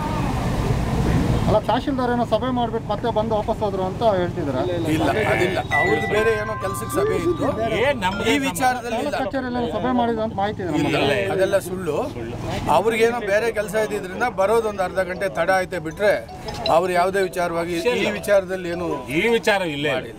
ಅಲ್ಲ ತಹಶೀಲ್ದಾರ್ ಏನೋ ಸಭೆ ಮಾಡ್ಬಿಟ್ಟು ಮತ್ತೆ ಬಂದು ವಾಪಸ್ ಹೋದ್ರು ಅಂತ ಹೇಳ್ತಿದ್ರ ಇಲ್ಲ ಅದಿಲ್ಲ ಅವ್ರದ್ದು ಬೇರೆ ಏನೋ ಕೆಲಸಕ್ಕೆ ಸಭೆ ಇತ್ತು ಈ ವಿಚಾರದಲ್ಲಿ ಇಲ್ಲ. ಕಚೇರಿಯಲ್ಲಿ ಏನೋ ಸಭೆ ಮಾಡಿದ ಅಂತ ಮಾಹಿತಿ ಇದೆ ಇಲ್ಲ ನಮ್ಗೆ. ಅದೆಲ್ಲ ಸುಳ್ಳು ಅವ್ರಿಗೇನೋ ಬೇರೆ ಕೆಲಸ ಇದ್ದಿದ್ರಿಂದ ಬರೋದೊಂದು ಅರ್ಧ ಗಂಟೆ ತಡ ಆಯ್ತೆ ಬಿಟ್ರೆ ಅವ್ರು ಯಾವುದೇ ವಿಚಾರವಾಗಿ ಈ ವಿಚಾರದಲ್ಲಿ ಏನು ಈ ವಿಚಾರ ಇಲ್ಲೇ ಮಾಡಿಲ್ಲ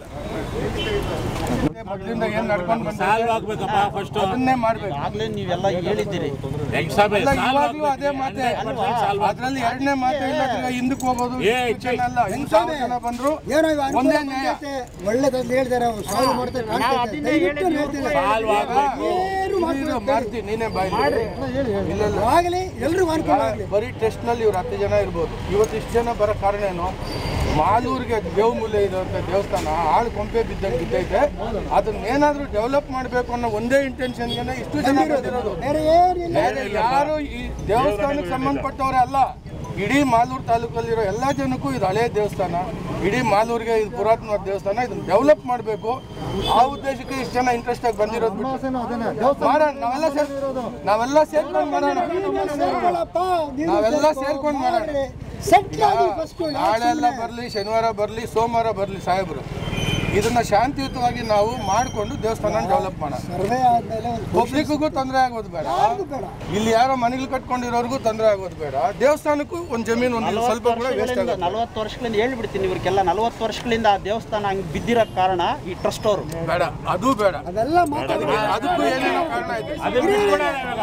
ಮೊದಲಿಂದ ಏನ್ ನಡ್ಕೊಂಡು ಬಂದಿದೆ, ಅದನ್ನೇ ಮಾಡ್ಬೇಕು ಆಗ್ಲೇ ನೀವೆಲ್ಲ ಹೇಳಿದ್ದೀರಿ ಅಲ್ಲ, ಇವಾಗ್ಲೂ ಅದೇ ಮಾತೆ ಅದ್ರಲ್ಲಿ ಎರಡನೇ ಮಾತೆ ಇಲ್ಲ ತಿರ್ಗಾ ಹಿಂದಕ್ಕೆ ಹೋಗೋದು ಇಷ್ಟು ಜನ ಅಲ್ಲ ಇನ್ನು ಸಾವಿರ ಜನ ಬಂದ್ರು ಒಂದೇ ನ್ಯಾಯ ಒಳ್ಳೇದಂತ ಹೇಳ್ತಾರೆ ಸಾಲ್ವ್ ಮಾಡ್ತಾರೆ ಕಾಣ್ತೈತೆ. ದಯವಿಟ್ಟು ಹೇಳ್ತೀನಿ. ಎಲ್ರಿಗೂ ಇದು ಮಾಡ್ತೀನಿ ನೀನೇ ಬಾಯಿ ಮಾಡ್ರಿ. ಅಲ್ಲ, ಹೇಳಿ, ಹೇಳಿ. ಇಲ್ಲ ಇಲ್ಲ. ಆಗ್ಲಿ, ಎಲ್ರಿಗೂ ಅನುಕೂಲ ಆಗ್ಲಿ. ಬರೀ ಟೆಸ್ಟ್ ನಲ್ಲಿ ಇವ್ರು ಹತ್ತು ಜನ ಇರ್ಬೋದು ಇವತ್ತು ಇಷ್ಟು ಜನ ಬರೋ ಕಾರಣ ಏನು ಮಾಲೂರಿಗೆ ದೇವಮೂಲೆ ಇರುವಂತ ದೇವಸ್ಥಾನ ಆಳು ಕೊಂಪೆ ಬಿದ್ದಂಗೆ ಬಿದ್ದೈತೆ ಅದನ್ನ ಏನಾದ್ರೂ ಡೆವಲಪ್ ಮಾಡಬೇಕು ಅನ್ನೋ ಒಂದೇ ಇಂಟೆನ್ಷನ್ಗೆ ಇಷ್ಟು ಜನ ಬಂದಿರೋದು ಬೇರೆ ಏನಿಲ್ಲ. ಬೇರೆ ಯಾರು ಈ ದೇವಸ್ಥಾನಕ್ಕೆ ಸಂಬಂಧಪಟ್ಟವರೇ ಅಲ್ಲ ಇಡೀ ಮಾಲೂರು ತಾಲೂಕಲ್ಲಿರೋ ಎಲ್ಲ ಜನಕ್ಕೂ ಇದು ಹಳೆ ದೇವಸ್ಥಾನ ಇಡೀ ಮಾಲೂರಿಗೆ ಇದು ಪುರಾತನ ದೇವಸ್ಥಾನ ಇದನ್ನ ಡೆವಲಪ್ ಮಾಡಬೇಕು ಆ ಉದ್ದೇಶಕ್ಕೆ ಇಷ್ಟು ಜನ ಇಂಟ್ರೆಸ್ಟ್ ಆಗಿ ಬಂದಿರೋದು ಬಿಟ್ಟು ಸಮಸ್ಯೆನೂ ಅದೇನೆ. ದೇವಸ್ಥಾನ ಮಾಡೋಣ ನಾವೆಲ್ಲ ಸೇರ್ ನಾವೆಲ್ಲ ಸೇರ್ಕೊಂಡು ಮಾಡೋಣ ಸೇರ್ಕೊಳ್ಳಪ್ಪ, ನೀವು ನಾವೆಲ್ಲ ಸೇರ್ಕೊ, ಸೇರ್ಕೊಂಡು ಮಾಡೋಣ ಮಾಡ್ರಿ. Settle ಆಗಿ first, ಯಾಕ್ ನಾಳೆ ಎಲ್ಲ ಸುಮ್ನೆ? ಬರಲಿ ಶನಿವಾರ ಬರಲಿ ಸೋಮವಾರ ಬರಲಿ ಸಾಹೇಬರು ಇದನ್ನ ಶಾಂತಿಯುತವಾಗಿ ನಾವು ಮಾಡಿಕೊಂಡು ದೇವಸ್ಥಾನ ಡೆವಲಪ್ ಮಾಡೋಣ ಸರ್ವೆ ಆದ್ಮೇಲೆ ಒಂದು ಪಬ್ಲಿಕ್ಗೂ ತೊಂದರೆ ಆಗೋದು ಬೇಡ ಯಾರಿಗೂ ಬೇಡ. ಇಲ್ಲಿ ಯಾರೋ ಮನೆಗಳು ಕಟ್ಕೊಂಡಿರೋರ್ಗೂ ತೊಂದರೆ ಆಗೋದು ಬೇಡ ದೇವಸ್ಥಾನಕ್ಕೂ ಒಂದು ಜಮೀನು ಒಂದು ಸ್ವಲ್ಪ ಕೂಡ ವೇಸ್ಟ್ ಆಗೋದು ನಲವತ್ತು ವರ್ಷಗಳಿಂದ ಹೇಳ್ಬಿಡ್ತೀನಿ ಇವ್ರಿಗೆಲ್ಲ ನಲವತ್ತು ವರ್ಷಗಳಿಂದ ಆ ದೇವಸ್ಥಾನ ಹಂಗೆ ಬಿದ್ದಿರೋ ಕಾರಣ ಈ ಟ್ರಸ್ಟ್ ಅವರು ಬೇಡ ಅದು ಬೇಡ ಅದೆಲ್ಲ ಮಾತಾಡಿ ಅದಕ್ಕೂ ಏನೇನೋ ಕಾರಣ ಇದೆ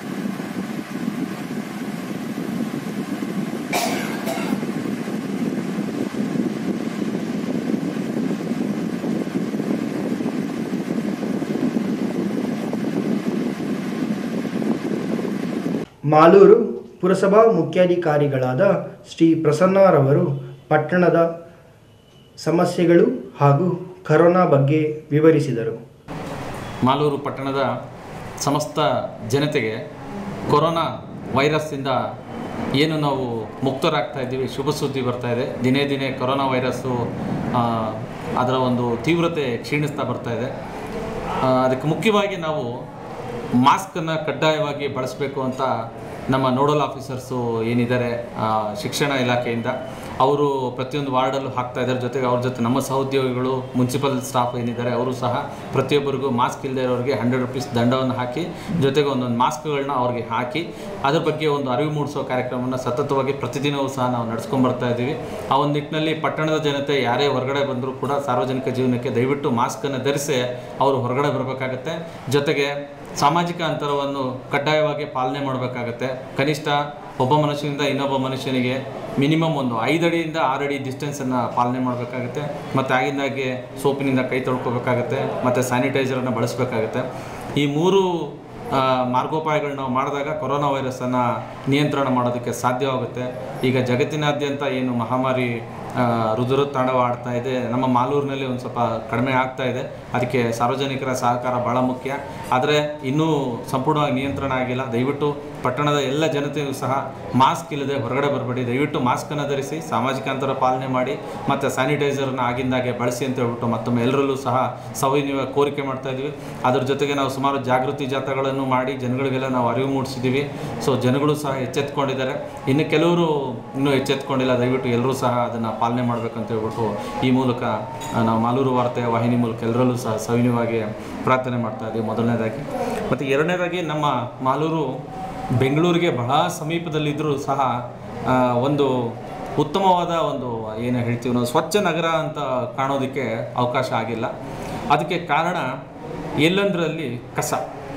ಮಾಲೂರು ಪುರಸಭಾ ಮುಖ್ಯಾಧಿಕಾರಿಗಳಾದ ಶ್ರೀ ಪ್ರಸನ್ನರವರು ಪಟ್ಟಣದ ಸಮಸ್ಯೆಗಳು ಹಾಗೂ ಕರೋನಾ ಬಗ್ಗೆ ವಿವರಿಸಿದರು ಮಾಲೂರು ಪಟ್ಟಣದ ಸಮಸ್ತ ಜನತೆಗೆ ಕೊರೋನಾ ವೈರಸ್ಸಿಂದ ಏನು ನಾವು ಮುಕ್ತರಾಗ್ತಾ ಇದ್ದೀವಿ ಶುಭ ಸುದ್ದಿ ಬರ್ತಾ ಇದೆ ದಿನೇ ದಿನೇ ಕೊರೋನಾ ವೈರಸ್ಸು ಆ, ಅದರ ಒಂದು ತೀವ್ರತೆ ಕ್ಷೀಣಿಸ್ತಾ ಬರ್ತಾ ಇದೆ ಆ, ಅದಕ್ಕೆ ಮುಖ್ಯವಾಗಿ ನಾವು ಮಾಸ್ಕನ್ನು ಕಡ್ಡಾಯವಾಗಿ ಬಳಸಬೇಕು ಅಂತ ನಮ್ಮ ನೋಡಲ್ ಆಫೀಸರ್ಸು ಏನಿದ್ದಾರೆ ಆ, ಶಿಕ್ಷಣ ಇಲಾಖೆಯಿಂದ ಅವರು ಪ್ರತಿಯೊಂದು ವಾರ್ಡಲ್ಲೂ ಹಾಕ್ತಾ ಇದ್ದಾರೆ ಜೊತೆಗೆ ಅವ್ರ ಜೊತೆ ನಮ್ಮ ಸಹೋದ್ಯೋಗಿಗಳು ಮುನ್ಸಿಪಲ್ ಸ್ಟಾಫ್ ಏನಿದ್ದಾರೆ ಅವರು ಸಹ ಪ್ರತಿಯೊಬ್ಬರಿಗೂ ಮಾಸ್ಕ್ ಇಲ್ಲದೆ ಇರೋರಿಗೆ ಹಂಡ್ರೆಡ್ ರುಪೀಸ್ ದಂಡವನ್ನು ಹಾಕಿ ಜೊತೆಗೆ ಒಂದೊಂದು ಮಾಸ್ಕ್ಗಳನ್ನ ಅವ್ರಿಗೆ ಹಾಕಿ ಅದ್ರ ಬಗ್ಗೆ ಒಂದು ಅರಿವು ಮೂಡಿಸೋ ಕಾರ್ಯಕ್ರಮವನ್ನು ಸತತವಾಗಿ ಪ್ರತಿದಿನವೂ ಸಹ ನಾವು ನಡೆಸ್ಕೊಂಡು ಬರ್ತಾ ಇದ್ದೀವಿ ಆ ಒಂದು ನಿಟ್ಟಿನಲ್ಲಿ ಪಟ್ಟಣದ ಜನತೆ ಯಾರೇ ಹೊರಗಡೆ ಬಂದರೂ ಕೂಡ ಸಾರ್ವಜನಿಕ ಜೀವನಕ್ಕೆ ದಯವಿಟ್ಟು ಮಾಸ್ಕನ್ನು ಧರಿಸಿ ಅವರು ಹೊರಗಡೆ ಬರಬೇಕಾಗತ್ತೆ ಜೊತೆಗೆ ಸಾಮಾಜಿಕ ಅಂತರವನ್ನು ಕಡ್ಡಾಯವಾಗಿ ಪಾಲನೆ ಮಾಡಬೇಕಾಗತ್ತೆ ಕನಿಷ್ಠ ಒಬ್ಬ ಮನುಷ್ಯನಿಂದ ಇನ್ನೊಬ್ಬ ಮನುಷ್ಯನಿಗೆ ಮಿನಿಮಮ್ ಒಂದು ಐದು ಅಡಿಯಿಂದ ಆರು ಅಡಿ ಡಿಸ್ಟೆನ್ಸನ್ನು ಪಾಲನೆ ಮಾಡಬೇಕಾಗುತ್ತೆ ಮತ್ತು ಆಗಿಂದಾಗೆ ಸೋಪಿನಿಂದ ಕೈ ತೊಳ್ಕೊಬೇಕಾಗತ್ತೆ ಮತ್ತು ಸ್ಯಾನಿಟೈಸರನ್ನು ಬಳಸಬೇಕಾಗತ್ತೆ ಈ ಮೂರು ಆ, ಮಾರ್ಗೋಪಾಯಗಳನ್ನ ನಾವು ಮಾಡಿದಾಗ ಕೊರೋನಾ ವೈರಸ್ಸನ್ನು ನಿಯಂತ್ರಣ ಮಾಡೋದಕ್ಕೆ ಸಾಧ್ಯವಾಗುತ್ತೆ ಈಗ ಜಗತ್ತಿನಾದ್ಯಂತ ಏನು ಮಹಾಮಾರಿ ಆ, ರುದ್ರ ತಾಂಡವ ಆಡ್ತಾ ಇದೆ ನಮ್ಮ ಮಾಲೂರಿನಲ್ಲಿ ಒಂದು ಸ್ವಲ್ಪ ಕಡಿಮೆ ಆಗ್ತಾ ಇದೆ ಅದಕ್ಕೆ ಸಾರ್ವಜನಿಕರ ಸಹಕಾರ ಭಾಳ ಮುಖ್ಯ ಆದರೆ ಇನ್ನೂ ಸಂಪೂರ್ಣವಾಗಿ ನಿಯಂತ್ರಣ ಆಗಿಲ್ಲ ದಯವಿಟ್ಟು ಪಟ್ಟಣದ ಎಲ್ಲ ಜನತೆಯೂ ಸಹ ಮಾಸ್ಕ್ ಇಲ್ಲದೆ ಹೊರಗಡೆ ಬರಬೇಡಿ ದಯವಿಟ್ಟು ಮಾಸ್ಕನ್ನು ಧರಿಸಿ ಸಾಮಾಜಿಕ ಅಂತರ ಪಾಲನೆ ಮಾಡಿ ಮತ್ತು ಸ್ಯಾನಿಟೈಸರ್ನ ಆಗಿಂದಾಗೆ ಬಳಸಿ ಅಂತ ಹೇಳ್ಬಿಟ್ಟು ಮತ್ತೊಮ್ಮೆ ಎಲ್ಲರಲ್ಲೂ ಸಹ ಸವಿನೀಯ ಕೋರಿಕೆ ಮಾಡ್ತಾ ಇದ್ವಿ ಅದ್ರ ಜೊತೆಗೆ ನಾವು ಸುಮಾರು ಜಾಗೃತಿ ಜಾಥಾಗಳನ್ನು ಮಾಡಿ ಜನಗಳಿಗೆಲ್ಲ ನಾವು ಅರಿವು ಮೂಡಿಸಿದ್ದೀವಿ ಸೊ ಜನಗಳು ಸಹ ಎಚ್ಚೆತ್ಕೊಂಡಿದ್ದಾರೆ ಇನ್ನು ಕೆಲವರು ಇನ್ನೂ ಎಚ್ಚೆತ್ಕೊಂಡಿಲ್ಲ ದಯವಿಟ್ಟು ಎಲ್ಲರೂ ಸಹ ಅದನ್ನು ಪಾಲನೆ ಮಾಡಬೇಕಂತ ಹೇಳ್ಬಿಟ್ಟು ಈ ಮೂಲಕ ಆ, ನಾವು ಮಾಲೂರು ವಾರ್ತೆ ವಾಹಿನಿ ಮೂಲಕ ಎಲ್ಲರಲ್ಲೂ ಸಹ ಸವಿನೀಯವಾಗಿ ಪ್ರಾರ್ಥನೆ ಮಾಡ್ತಾ ಇದ್ದೀವಿ ಮೊದಲನೇದಾಗಿ ಮತ್ತು ಎರಡನೇದಾಗಿ ನಮ್ಮ ಮಾಲೂರು ಬೆಂಗಳೂರಿಗೆ ಬಹಳ ಸಮೀಪದಲ್ಲಿದ್ದರೂ ಸಹ ಆ, ಒಂದು ಉತ್ತಮವಾದ ಒಂದು ಏನು ಹೇಳ್ತೀವಿ ನಾವು ಸ್ವಚ್ಛ ನಗರ ಅಂತ ಕಾಣೋದಕ್ಕೆ ಅವಕಾಶ ಆಗಿಲ್ಲ ಅದಕ್ಕೆ ಕಾರಣ ಎಲ್ಲಂದ್ರಲ್ಲಿ ಕಸ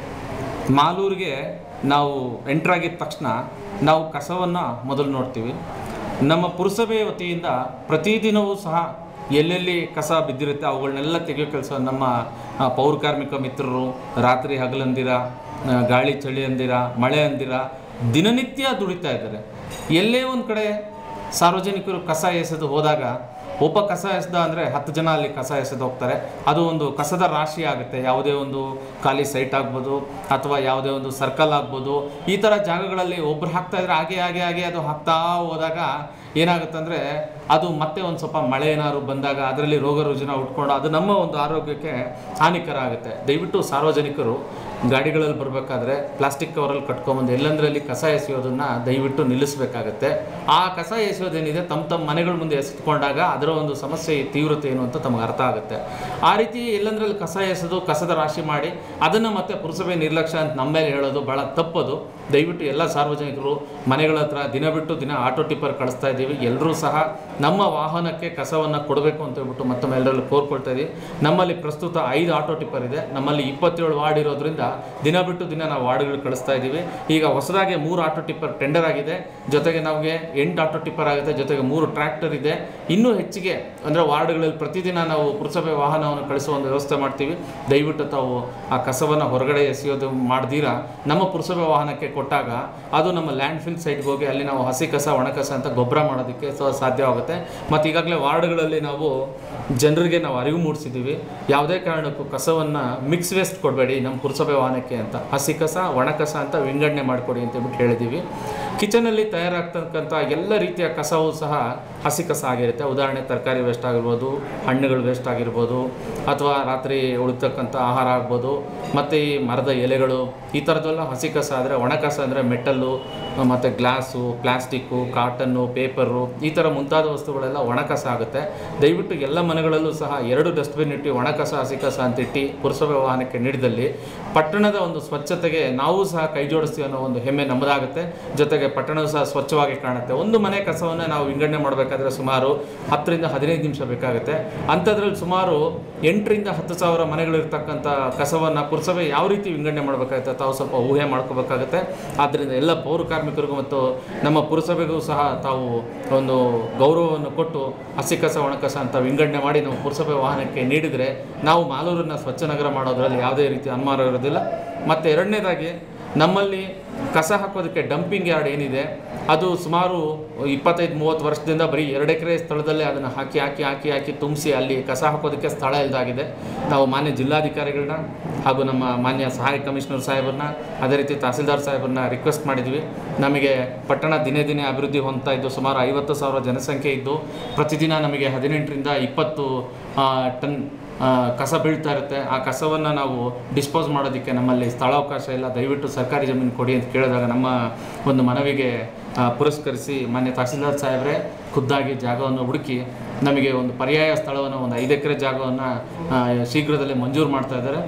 ಮಾಲೂರಿಗೆ ನಾವು ಎಂಟ್ರಾಗಿದ್ದ ತಕ್ಷಣ ನಾವು ಕಸವನ್ನು ಮೊದಲು ನೋಡ್ತೀವಿ ನಮ್ಮ ಪುರಸಭೆ ವತಿಯಿಂದ ಪ್ರತಿದಿನವೂ ಸಹ ಎಲ್ಲೆಲ್ಲಿ ಕಸ ಬಿದ್ದಿರುತ್ತೆ ಅವುಗಳನ್ನೆಲ್ಲ ತೆಗೆಯೋ ಕೆಲಸ ನಮ್ಮ ಆ, ಪೌರ ಕಾರ್ಮಿಕ ಮಿತ್ರರು ರಾತ್ರಿ ಹಗಲಂದಿರ ಆ, ಗಾಳಿ ಚಳಿ ಅಂದಿರ ಮಳೆ ಅಂದಿರ ದಿನನಿತ್ಯ ದುಡಿತಾ ಇದ್ದಾರೆ ಎಲ್ಲೇ ಒಂದು ಕಡೆ ಸಾರ್ವಜನಿಕರು ಕಸ ಎಸೆದು ಹೋದಾಗ ಒಬ್ಬ ಕಸ ಎಸೆದ ಅಂದರೆ ಹತ್ತು ಜನ ಅಲ್ಲಿ ಕಸ ಎಸೆದು ಹೋಗ್ತಾರೆ ಅದು ಒಂದು ಕಸದ ರಾಶಿ ಆಗುತ್ತೆ ಯಾವುದೇ ಒಂದು ಖಾಲಿ ಸೈಟ್ ಆಗ್ಬೋದು ಅಥವಾ ಯಾವುದೇ ಒಂದು ಸರ್ಕಲ್ ಆಗ್ಬೋದು ಈ ಥರ ಜಾಗಗಳಲ್ಲಿ ಒಬ್ರು ಹಾಕ್ತಾ ಇದ್ರೆ ಹಾಗೆ ಹಾಗೆ ಹಾಗೆ ಅದು ಹಾಕ್ತಾ ಹೋದಾಗ ಏನಾಗುತ್ತೆ ಅಂದರೆ ಅದು ಮತ್ತೆ ಒಂದು ಸ್ವಲ್ಪ ಮಳೆ ಏನಾದ್ರು ಬಂದಾಗ ಅದರಲ್ಲಿ ರೋಗ ರುಜಿನ ಉಟ್ಕೊಂಡು ಅದು ನಮ್ಮ ಒಂದು ಆರೋಗ್ಯಕ್ಕೆ ಹಾನಿಕರ ಆಗುತ್ತೆ ದಯವಿಟ್ಟು ಸಾರ್ವಜನಿಕರು ಗಾಡಿಗಳಲ್ಲಿ ಬರಬೇಕಾದ್ರೆ ಪ್ಲಾಸ್ಟಿಕ್ ಕವರಲ್ಲಿ ಕಟ್ಕೊಂಬಂದು ಎಲ್ಲಂದ್ರಲ್ಲಿ ಕಸ ಎಸೆಯೋದನ್ನು ದಯವಿಟ್ಟು ನಿಲ್ಲಿಸಬೇಕಾಗತ್ತೆ ಆ ಕಸ ಎಸೆಯೋದೇನಿದೆ ತಮ್ಮ ತಮ್ಮ ಮನೆಗಳ ಮುಂದೆ ಎಸೆದುಕೊಂಡಾಗ ಅದರ ಒಂದು ಸಮಸ್ಯೆ ತೀವ್ರತೆ ಏನು ಅಂತ ತಮಗೆ ಅರ್ಥ ಆಗುತ್ತೆ ಆ ರೀತಿ ಎಲ್ಲಂದ್ರಲ್ಲಿ ಕಸ ಎಸೆದು ಕಸದ ರಾಶಿ ಮಾಡಿ ಅದನ್ನು ಮತ್ತೆ ಪುರಸಭೆ ನಿರ್ಲಕ್ಷ್ಯ ಅಂತ ನಮ್ಮ ಮೇಲೆ ಹೇಳೋದು ಭಾಳ ತಪ್ಪದು ದಯವಿಟ್ಟು ಎಲ್ಲ ಸಾರ್ವಜನಿಕರು ಮನೆಗಳ ಹತ್ರ ದಿನ ಬಿಟ್ಟು ದಿನ ಆಟೋ ಟಿಪ್ಪರ್ ಕಳಿಸ್ತಾ ಇದ್ದೀವಿ ಎಲ್ಲರೂ ಸಹ ನಮ್ಮ ವಾಹನಕ್ಕೆ ಕಸವನ್ನು ಕೊಡಬೇಕು ಅಂತ ಹೇಳ್ಬಿಟ್ಟು ಮತ್ತೊಮ್ಮೆ ಎಲ್ಲರಲ್ಲೂ ಕೋರ್ಕೊಳ್ತಾ ಇದ್ದೀವಿ ನಮ್ಮಲ್ಲಿ ಪ್ರಸ್ತುತ ಐದು ಆಟೋ ಟಿಪ್ಪರ್ ಇದೆ ನಮ್ಮಲ್ಲಿ ಇಪ್ಪತ್ತೇಳು ವಾರ್ಡ್ ಇರೋದ್ರಿಂದ ದಿನ ಬಿಟ್ಟು ದಿನ ನಾವು ವಾರ್ಡ್ಗಳು ಕಳಿಸ್ತಾ ಇದ್ದೀವಿ ಈಗ ಹೊಸದಾಗಿ ಮೂರು ಆಟೋ ಟಿಪ್ಪರ್ ಟೆಂಡರ್ ಆಗಿದೆ ಜೊತೆಗೆ ನಮಗೆ ಎಂಟು ಆಟೋ ಟಿಪ್ಪರ್ ಆಗುತ್ತೆ ಜೊತೆಗೆ ಮೂರು ಟ್ರ್ಯಾಕ್ಟರ್ ಇದೆ ಇನ್ನೂ ಹೆಚ್ಚಿಗೆ ಅಂದರೆ ವಾರ್ಡ್ಗಳಲ್ಲಿ ಪ್ರತಿದಿನ ನಾವು ಪುರಸಭೆ ವಾಹನವನ್ನು ಕಳಿಸುವ ಒಂದು ವ್ಯವಸ್ಥೆ ಮಾಡ್ತೀವಿ ದಯವಿಟ್ಟು ತಾವು ಆ ಕಸವನ್ನು ಹೊರಗಡೆ ಎಸೆಯೋದು ಮಾಡ್ದಿರಾ ನಮ್ಮ ಪುರಸಭೆ ವಾಹನಕ್ಕೆ ಕೊಟ್ಟಾಗ ಅದು ನಮ್ಮ ಲ್ಯಾಂಡ್ ಫಿಲ್ ಸೈಟ್ಗೆ ಹೋಗಿ ಅಲ್ಲಿ ನಾವು ಹಸಿ ಕಸ ಒಣ ಕಸ ಅಂತ ಗೊಬ್ಬರ ಮಾಡೋದಕ್ಕೆ ಸೊ ಸಾಧ್ಯವಾಗುತ್ತೆ ಮತ್ತು ಈಗಾಗಲೇ ವಾರ್ಡ್ಗಳಲ್ಲಿ ನಾವು ಜನರಿಗೆ ನಾವು ಅರಿವು ಮೂಡಿಸಿದ್ದೀವಿ ಯಾವುದೇ ಕಾರಣಕ್ಕೂ ಕಸವನ್ನು ಮಿಕ್ಸ್ ವೇಸ್ಟ್ ಕೊಡಬೇಡಿ ನಮ್ಮ ಪುರಸಭೆ ವಾಹನಕ್ಕೆ ಅಂತ ಹಸಿ ಕಸ ಒಣ ಕಸ ಅಂತ ವಿಂಗಡಣೆ ಮಾಡಿಕೊಡಿ ಅಂತ ಹೇಳ್ಬಿಟ್ಟು ಹೇಳಿದ್ದೀವಿ ಕಿಚನಲ್ಲಿ ತಯಾರಾಗ್ತಕ್ಕಂಥ ಎಲ್ಲ ರೀತಿಯ ಕಸವೂ ಸಹ ಹಸಿ ಕಸ ಆಗಿರುತ್ತೆ ಉದಾಹರಣೆ ತರಕಾರಿ ವೇಸ್ಟ್ ಆಗಿರ್ಬೋದು ಹಣ್ಣುಗಳು ವೇಸ್ಟ್ ಆಗಿರ್ಬೋದು ಅಥವಾ ರಾತ್ರಿ ಉಳಿತಕ್ಕಂಥ ಆಹಾರ ಆಗ್ಬೋದು ಮತ್ತು ಈ ಮರದ ಎಲೆಗಳು ಈ ಥರದ್ದೆಲ್ಲ ಹಸಿ ಕಸ ಆದರೆ ಒಣ ಕಸ ಅಂದರೆ ಮೆಟಲ್ಲು ಮತ್ತು ಗ್ಲಾಸು ಪ್ಲಾಸ್ಟಿಕ್ಕು ಕಾಟನ್ನು ಪೇಪರು ಈ ಥರ ಮುಂತಾದ ವಸ್ತುಗಳೆಲ್ಲ ಒಣ ಕಸ ಆಗುತ್ತೆ ದಯವಿಟ್ಟು ಎಲ್ಲ ಮನೆಗಳಲ್ಲೂ ಸಹ ಎರಡು ಡಸ್ಟ್ಬಿನ್ ಇಟ್ಟು ಒಣ ಕಸ ಹಸಿ ಕಸ ಅಂತ ಇಟ್ಟು ಪುರಸಭೆ ವಾಹನಕ್ಕೆ ನೀಡಿದಲ್ಲಿ ಪಟ್ಟಣದ ಒಂದು ಸ್ವಚ್ಛತೆಗೆ ನಾವು ಸಹ ಕೈ ಜೋಡಿಸ್ತೀವಿ ಅನ್ನೋ ಒಂದು ಹೆಮ್ಮೆ ನಮ್ಮದಾಗುತ್ತೆ ಜೊತೆಗೆ ಪಟ್ಟಣವು ಸಹ ಸ್ವಚ್ಛವಾಗಿ ಕಾಣುತ್ತೆ ಒಂದು ಮನೆ ಕಸವನ್ನು ನಾವು ವಿಂಗಡಣೆ ಮಾಡಬೇಕಾದ್ರೆ ಸುಮಾರು ಹತ್ತರಿಂದ ಹದಿನೈದು ನಿಮಿಷ ಬೇಕಾಗುತ್ತೆ ಅಂಥದ್ರಲ್ಲಿ ಸುಮಾರು ಎಂಟರಿಂದ ಹತ್ತು ಸಾವಿರ ಮನೆಗಳಿರ್ತಕ್ಕಂಥ ಕಸವನ್ನು ಪುರಸಭೆ ಯಾವ ರೀತಿ ವಿಂಗಡಣೆ ಮಾಡಬೇಕಾಗುತ್ತೆ ತಾವು ಸ್ವಲ್ಪ ಊಹೆ ಮಾಡ್ಕೋಬೇಕಾಗುತ್ತೆ ಆದ್ದರಿಂದ ಎಲ್ಲ ಪೌರ ಕಾರ್ಮಿಕರಿಗೂ ಮತ್ತು ನಮ್ಮ ಪುರಸಭೆಗೂ ಸಹ ತಾವು ಒಂದು ಗೌರವವನ್ನು ಕೊಟ್ಟು ಹಸಿ ಕಸ ಒಣ ಕಸ ಅಂತ ವಿಂಗಡಣೆ ಮಾಡಿ ನಮ್ಮ ಪುರಸಭೆ ವಾಹನಕ್ಕೆ ನೀಡಿದರೆ ನಾವು ಮಾಲೂರನ್ನು ಸ್ವಚ್ಛ ನಗರ ಮಾಡೋದರಲ್ಲಿ ಯಾವುದೇ ರೀತಿ ಅನುಮಾನ ಇರೋದಿಲ್ಲ ಮತ್ತು ಎರಡನೇದಾಗಿ ನಮ್ಮಲ್ಲಿ ಕಸ ಹಾಕೋದಕ್ಕೆ ಡಂಪಿಂಗ್ ಯಾರ್ಡ್ ಏನಿದೆ ಅದು ಸುಮಾರು ಇಪ್ಪತ್ತೈದು ಮೂವತ್ತು ವರ್ಷದಿಂದ ಬರೀ ಎರಡು ಎಕರೆ ಸ್ಥಳದಲ್ಲೇ ಅದನ್ನು ಹಾಕಿ ಹಾಕಿ ಹಾಕಿ ಹಾಕಿ ತುಂಬಿಸಿ ಅಲ್ಲಿ ಕಸ ಹಾಕೋದಕ್ಕೆ ಸ್ಥಳ ಇಲ್ಲದಾಗಿದೆ ನಾವು ಮಾನ್ಯ ಜಿಲ್ಲಾಧಿಕಾರಿಗಳನ್ನ ಹಾಗೂ ನಮ್ಮ ಮಾನ್ಯ ಸಹಾಯಕ ಕಮಿಷನರ್ ಸಾಹೇಬರನ್ನ ಅದೇ ರೀತಿ ತಹಸೀಲ್ದಾರ್ ಸಾಹೇಬರನ್ನ ರಿಕ್ವೆಸ್ಟ್ ಮಾಡಿದ್ವಿ ನಮಗೆ ಪಟ್ಟಣ ದಿನೇ ದಿನೇ ಅಭಿವೃದ್ಧಿ ಹೊಂದ್ತಾ ಇದ್ದು ಸುಮಾರು ಐವತ್ತು ಸಾವಿರ ಜನಸಂಖ್ಯೆ ಇದ್ದು ಪ್ರತಿದಿನ ನಮಗೆ ಹದಿನೆಂಟರಿಂದ ಇಪ್ಪತ್ತು ಆ, ಟನ್ ಆ, ಕಸ ಬೀಳ್ತಾ ಇರುತ್ತೆ ಆ ಕಸವನ್ನು ನಾವು ಡಿಸ್ಪೋಸ್ ಮಾಡೋದಕ್ಕೆ ನಮ್ಮಲ್ಲಿ ಸ್ಥಳಾವಕಾಶ ಇಲ್ಲ ದಯವಿಟ್ಟು ಸರ್ಕಾರಿ ಜಮೀನು ಕೊಡಿ ಅಂತ ಕೇಳಿದಾಗ ನಮ್ಮ ಒಂದು ಮನವಿಗೆ ಆ, ಪುರಸ್ಕರಿಸಿ ಮಾನ್ಯ ತಹಸೀಲ್ದಾರ್ ಸಾಹೇಬ್ರೆ ಖುದ್ದಾಗಿ ಜಾಗವನ್ನು ಹುಡುಕಿ ನಮಗೆ ಒಂದು ಪರ್ಯಾಯ ಸ್ಥಳವನ್ನು ಒಂದು ಐದು ಎಕರೆ ಜಾಗವನ್ನು ಶೀಘ್ರದಲ್ಲೇ ಮಂಜೂರು ಮಾಡ್ತಾ ಇದ್ದಾರೆ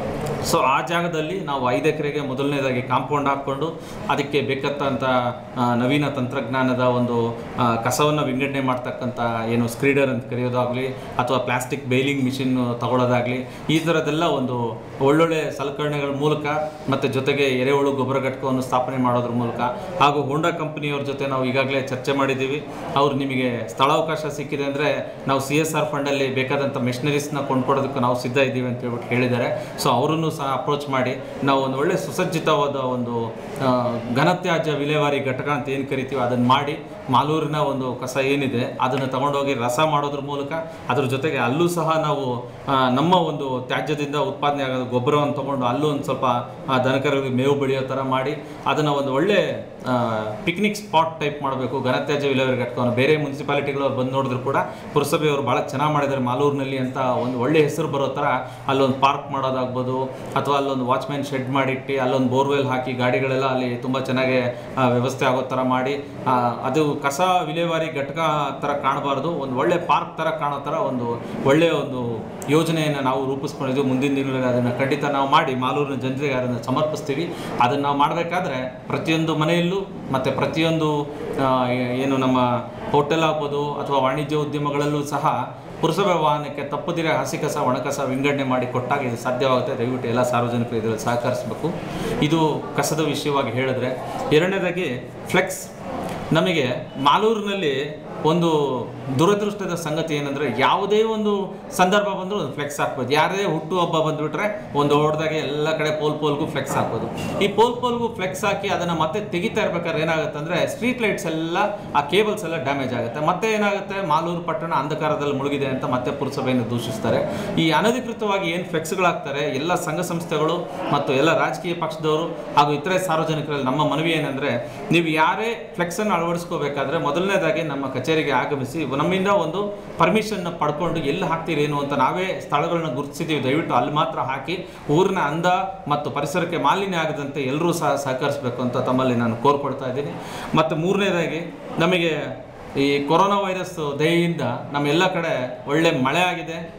ಸೊ ಆ ಜಾಗದಲ್ಲಿ ನಾವು ಐದು ಎಕರೆಗೆ ಮೊದಲನೇದಾಗಿ ಕಾಂಪೌಂಡ್ ಹಾಕ್ಕೊಂಡು ಅದಕ್ಕೆ ಬೇಕಾದಂಥ ಆ, ನವೀನ ತಂತ್ರಜ್ಞಾನದ ಒಂದು ಆ, ಕಸವನ್ನು ವಿಂಗಡಣೆ ಮಾಡ್ತಕ್ಕಂಥ ಏನು ಸ್ಕ್ರೀಡರ್ ಅಂತ ಕರೆಯೋದಾಗಲಿ ಅಥವಾ ಪ್ಲಾಸ್ಟಿಕ್ ಬೇಲಿಂಗ್ ಮಿಷಿನ್ ತಗೊಳ್ಳೋದಾಗಲಿ ಈ ಥರದ್ದೆಲ್ಲ ಒಂದು ಒಳ್ಳೊಳ್ಳೆ ಸಲಕರಣೆಗಳ ಮೂಲಕ ಮತ್ತು ಜೊತೆಗೆ ಎರೆಹುಳು ಗೊಬ್ಬರ ಘಟಕವನ್ನು ಸ್ಥಾಪನೆ ಮಾಡೋದ್ರ ಮೂಲಕ ಹಾಗೂ ಹೋಂಡಾ ಕಂಪನಿಯವ್ರ ಜೊತೆ ನಾವು ಈಗಾಗಲೇ ಚರ್ಚೆ ಮಾಡಿದ್ದೀವಿ ಅವ್ರು ನಿಮಗೆ ಸ್ಥಳಾವಕಾಶ ಸಿಕ್ಕಿದೆ ಅಂದರೆ ನಾವು ಸಿ ಎಸ್ ಆರ್ ಫಂಡಲ್ಲಿ ಬೇಕಾದಂಥ ಮೆಷಿನರೀಸ್ನ ಕೊಂಡ್ಕೊಡೋದಕ್ಕೆ ನಾವು ಸಿದ್ಧ ಇದ್ದೀವಿ ಅಂತ ಹೇಳ್ಬಿಟ್ಟು ಹೇಳಿದ್ದಾರೆ ಸೊ ಅವರನ್ನು ಸಹ ಅಪ್ರೋಚ್ ಮಾಡಿ ನಾವು ಒಂದು ಒಳ್ಳೆ ಸುಸಜ್ಜಿತವಾದ ಒಂದು ಆ, ಘನತ್ಯಾಜ್ಯ ವಿಲೇವಾರಿ ಘಟಕ ಅಂತ ಏನು ಕರಿತೀವಿ ಅದನ್ನು ಮಾಡಿ ಮಾಲೂರಿನ ಒಂದು ಕಸ ಏನಿದೆ ಅದನ್ನು ತಗೊಂಡೋಗಿ ರಸ ಮಾಡೋದ್ರ ಮೂಲಕ ಅದ್ರ ಜೊತೆಗೆ ಅಲ್ಲೂ ಸಹ ನಾವು ಆ, ನಮ್ಮ ಒಂದು ತ್ಯಾಜ್ಯದಿಂದ ಉತ್ಪಾದನೆ ಆಗೋದು ಗೊಬ್ಬರವನ್ನು ತಗೊಂಡು ಅಲ್ಲೂ ಒಂದು ಸ್ವಲ್ಪ ಆ, ದನಕರುಗಳಿಗೆ ಮೇವು ಬೆಳೆಯೋ ಥರ ಮಾಡಿ ಅದನ್ನು ಒಂದು ಒಳ್ಳೆ ಪಿಕ್ನಿಕ್ ಸ್ಪಾಟ್ ಟೈಪ್ ಮಾಡಬೇಕು ಘನತ್ಯಾಜ್ಯ ವಿಲೇವಾರಿ ಘಟಕವನ್ನು ಬೇರೆ ಮುನ್ಸಿಪಾಲಿಟಿಗಳು ಅವ್ರು ಬಂದು ನೋಡಿದ್ರು ಕೂಡ ಪುರಸಭೆಯವರು ಭಾಳ ಚೆನ್ನಾಗಿ ಮಾಡಿದ್ದಾರೆ ಮಾಲೂರಿನಲ್ಲಿ ಅಂತ ಒಂದು ಒಳ್ಳೆ ಹೆಸರು ಬರೋ ಥರ ಅಲ್ಲೊಂದು ಪಾರ್ಕ್ ಮಾಡೋದಾಗ್ಬೋದು ಅಥವಾ ಅಲ್ಲೊಂದು ವಾಚ್ಮ್ಯಾನ್ ಶೆಡ್ ಮಾಡಿಟ್ಟು ಅಲ್ಲೊಂದು ಬೋರ್ವೆಲ್ ಹಾಕಿ ಗಾಡಿಗಳೆಲ್ಲ ಅಲ್ಲಿ ತುಂಬ ಚೆನ್ನಾಗಿ ಆ, ವ್ಯವಸ್ಥೆ ಆಗೋ ಥರ ಮಾಡಿ ಆ, ಅದು ಕಸ ವಿಲೇವಾರಿ ಘಟಕ ಥರ ಕಾಣಬಾರ್ದು ಒಂದು ಒಳ್ಳೆ ಪಾರ್ಕ್ ಥರ ಕಾಣೋ ಥರ ಒಂದು ಒಳ್ಳೆಯ ಒಂದು ಯೋಜನೆಯನ್ನು ನಾವು ರೂಪಿಸ್ಕೊಂಡಿದ್ವಿ ಮುಂದಿನ ದಿನಗಳಲ್ಲಿ ಅದನ್ನು ಖಂಡಿತ ನಾವು ಮಾಡಿ ಮಾಲೂರಿನ ಜನರಿಗೆ ಅದನ್ನು ಸಮರ್ಪಿಸ್ತೀವಿ ಅದನ್ನು ನಾವು ಮಾಡಬೇಕಾದ್ರೆ ಪ್ರತಿಯೊಂದು ಮನೆಯಲ್ಲೂ ಮತ್ತು ಪ್ರತಿಯೊಂದು ಆ, ಏನು ನಮ್ಮ ಹೋಟೆಲ್ ಆಗ್ಬೋದು ಅಥವಾ ವಾಣಿಜ್ಯ ಉದ್ಯಮಗಳಲ್ಲೂ ಸಹ ಪುರಸಭೆ ವಾಹನಕ್ಕೆ ತಪ್ಪದಿರ ಹಸಿ ಕಸ ಒಣಕಸ ವಿಂಗಡಣೆ ಮಾಡಿ ಕೊಟ್ಟಾಗ ಇದು ಸಾಧ್ಯವಾಗುತ್ತೆ ದಯವಿಟ್ಟು ಎಲ್ಲ ಸಾರ್ವಜನಿಕರು ಇದರಲ್ಲಿ ಸಹಕರಿಸಬೇಕು ಇದು ಕಸದ ವಿಷಯವಾಗಿ ಹೇಳಿದ್ರೆ ಎರಡನೇದಾಗಿ ಫ್ಲೆಕ್ಸ್ ನಮಗೆ ಮಾಲೂರಿನಲ್ಲಿ ಒಂದು ದುರದೃಷ್ಟದ ಸಂಗತಿ ಏನಂದರೆ ಯಾವುದೇ ಒಂದು ಸಂದರ್ಭ ಬಂದರೂ ಒಂದು ಫ್ಲೆಕ್ಸ್ ಹಾಕ್ಬೋದು ಯಾರೇ ಹುಟ್ಟುಹಬ್ಬ ಬಂದುಬಿಟ್ರೆ ಒಂದು ದೊಡ್ಡದಾಗೆ ಎಲ್ಲ ಕಡೆ ಪೋಲ್ ಪೋಲ್ಗೂ ಫ್ಲೆಕ್ಸ್ ಹಾಕ್ಬೋದು ಈ ಪೋಲ್ ಪೋಲ್ಗೂ ಫ್ಲೆಕ್ಸ್ ಹಾಕಿ ಅದನ್ನು ಮತ್ತೆ ತೆಗಿತಾ ಇರ್ಬೇಕಾದ್ರೆ ಏನಾಗುತ್ತೆ ಅಂದರೆ ಸ್ಟ್ರೀಟ್ ಲೈಟ್ಸ್ ಎಲ್ಲ ಆ ಕೇಬಲ್ಸ್ ಎಲ್ಲ ಡ್ಯಾಮೇಜ್ ಆಗುತ್ತೆ ಮತ್ತೆ ಏನಾಗುತ್ತೆ ಮಾಲೂರು ಪಟ್ಟಣ ಅಂಧಕಾರದಲ್ಲಿ ಮುಳುಗಿದೆ ಅಂತ ಮತ್ತೆ ಪುರಸಭೆಯನ್ನು ದೂಷಿಸ್ತಾರೆ ಈ ಅನಧಿಕೃತವಾಗಿ ಏನು ಫ್ಲೆಕ್ಸ್ಗಳಾಗ್ತಾರೆ ಎಲ್ಲ ಸಂಘ ಸಂಸ್ಥೆಗಳು ಮತ್ತು ಎಲ್ಲ ರಾಜಕೀಯ ಪಕ್ಷದವರು ಹಾಗೂ ಇತರೆ ಸಾರ್ವಜನಿಕರಲ್ಲಿ ನಮ್ಮ ಮನವಿ ಏನಂದರೆ ನೀವು ಯಾರೇ ಫ್ಲೆಕ್ಸನ್ನು ಅಳವಡಿಸ್ಕೋಬೇಕಾದ್ರೆ ಮೊದಲನೇದಾಗಿ ನಮ್ಮ ಕಚೇರಿಗೆ ಆಗಮಿಸಿ ನಮ್ಮಿಂದ ಒಂದು ಪರ್ಮಿಷನ್ನ ಪಡ್ಕೊಂಡು ಎಲ್ಲಿ ಹಾಕ್ತೀರಿ ಏನು ಅಂತ ನಾವೇ ಸ್ಥಳಗಳನ್ನ ಗುರುತಿಸಿದ್ದೀವಿ ದಯವಿಟ್ಟು ಅಲ್ಲಿ ಮಾತ್ರ ಹಾಕಿ ಊರಿನ ಅಂದ ಮತ್ತು ಪರಿಸರಕ್ಕೆ ಮಾಲಿನ್ಯ ಆಗದಂತೆ ಎಲ್ಲರೂ ಸಹ ಸಹಕರಿಸಬೇಕು ಅಂತ ತಮ್ಮಲ್ಲಿ ನಾನು ಕೋರ್ಕೊಳ್ತಾ ಇದ್ದೀನಿ ಮತ್ತು ಮೂರನೇದಾಗಿ ನಮಗೆ ಈ ಕೊರೋನಾ ವೈರಸ್ ದಯೆಯಿಂದ ನಮ್ಮೆಲ್ಲ ಕಡೆ ಒಳ್ಳೆ ಮಳೆ ಆಗಿದೆ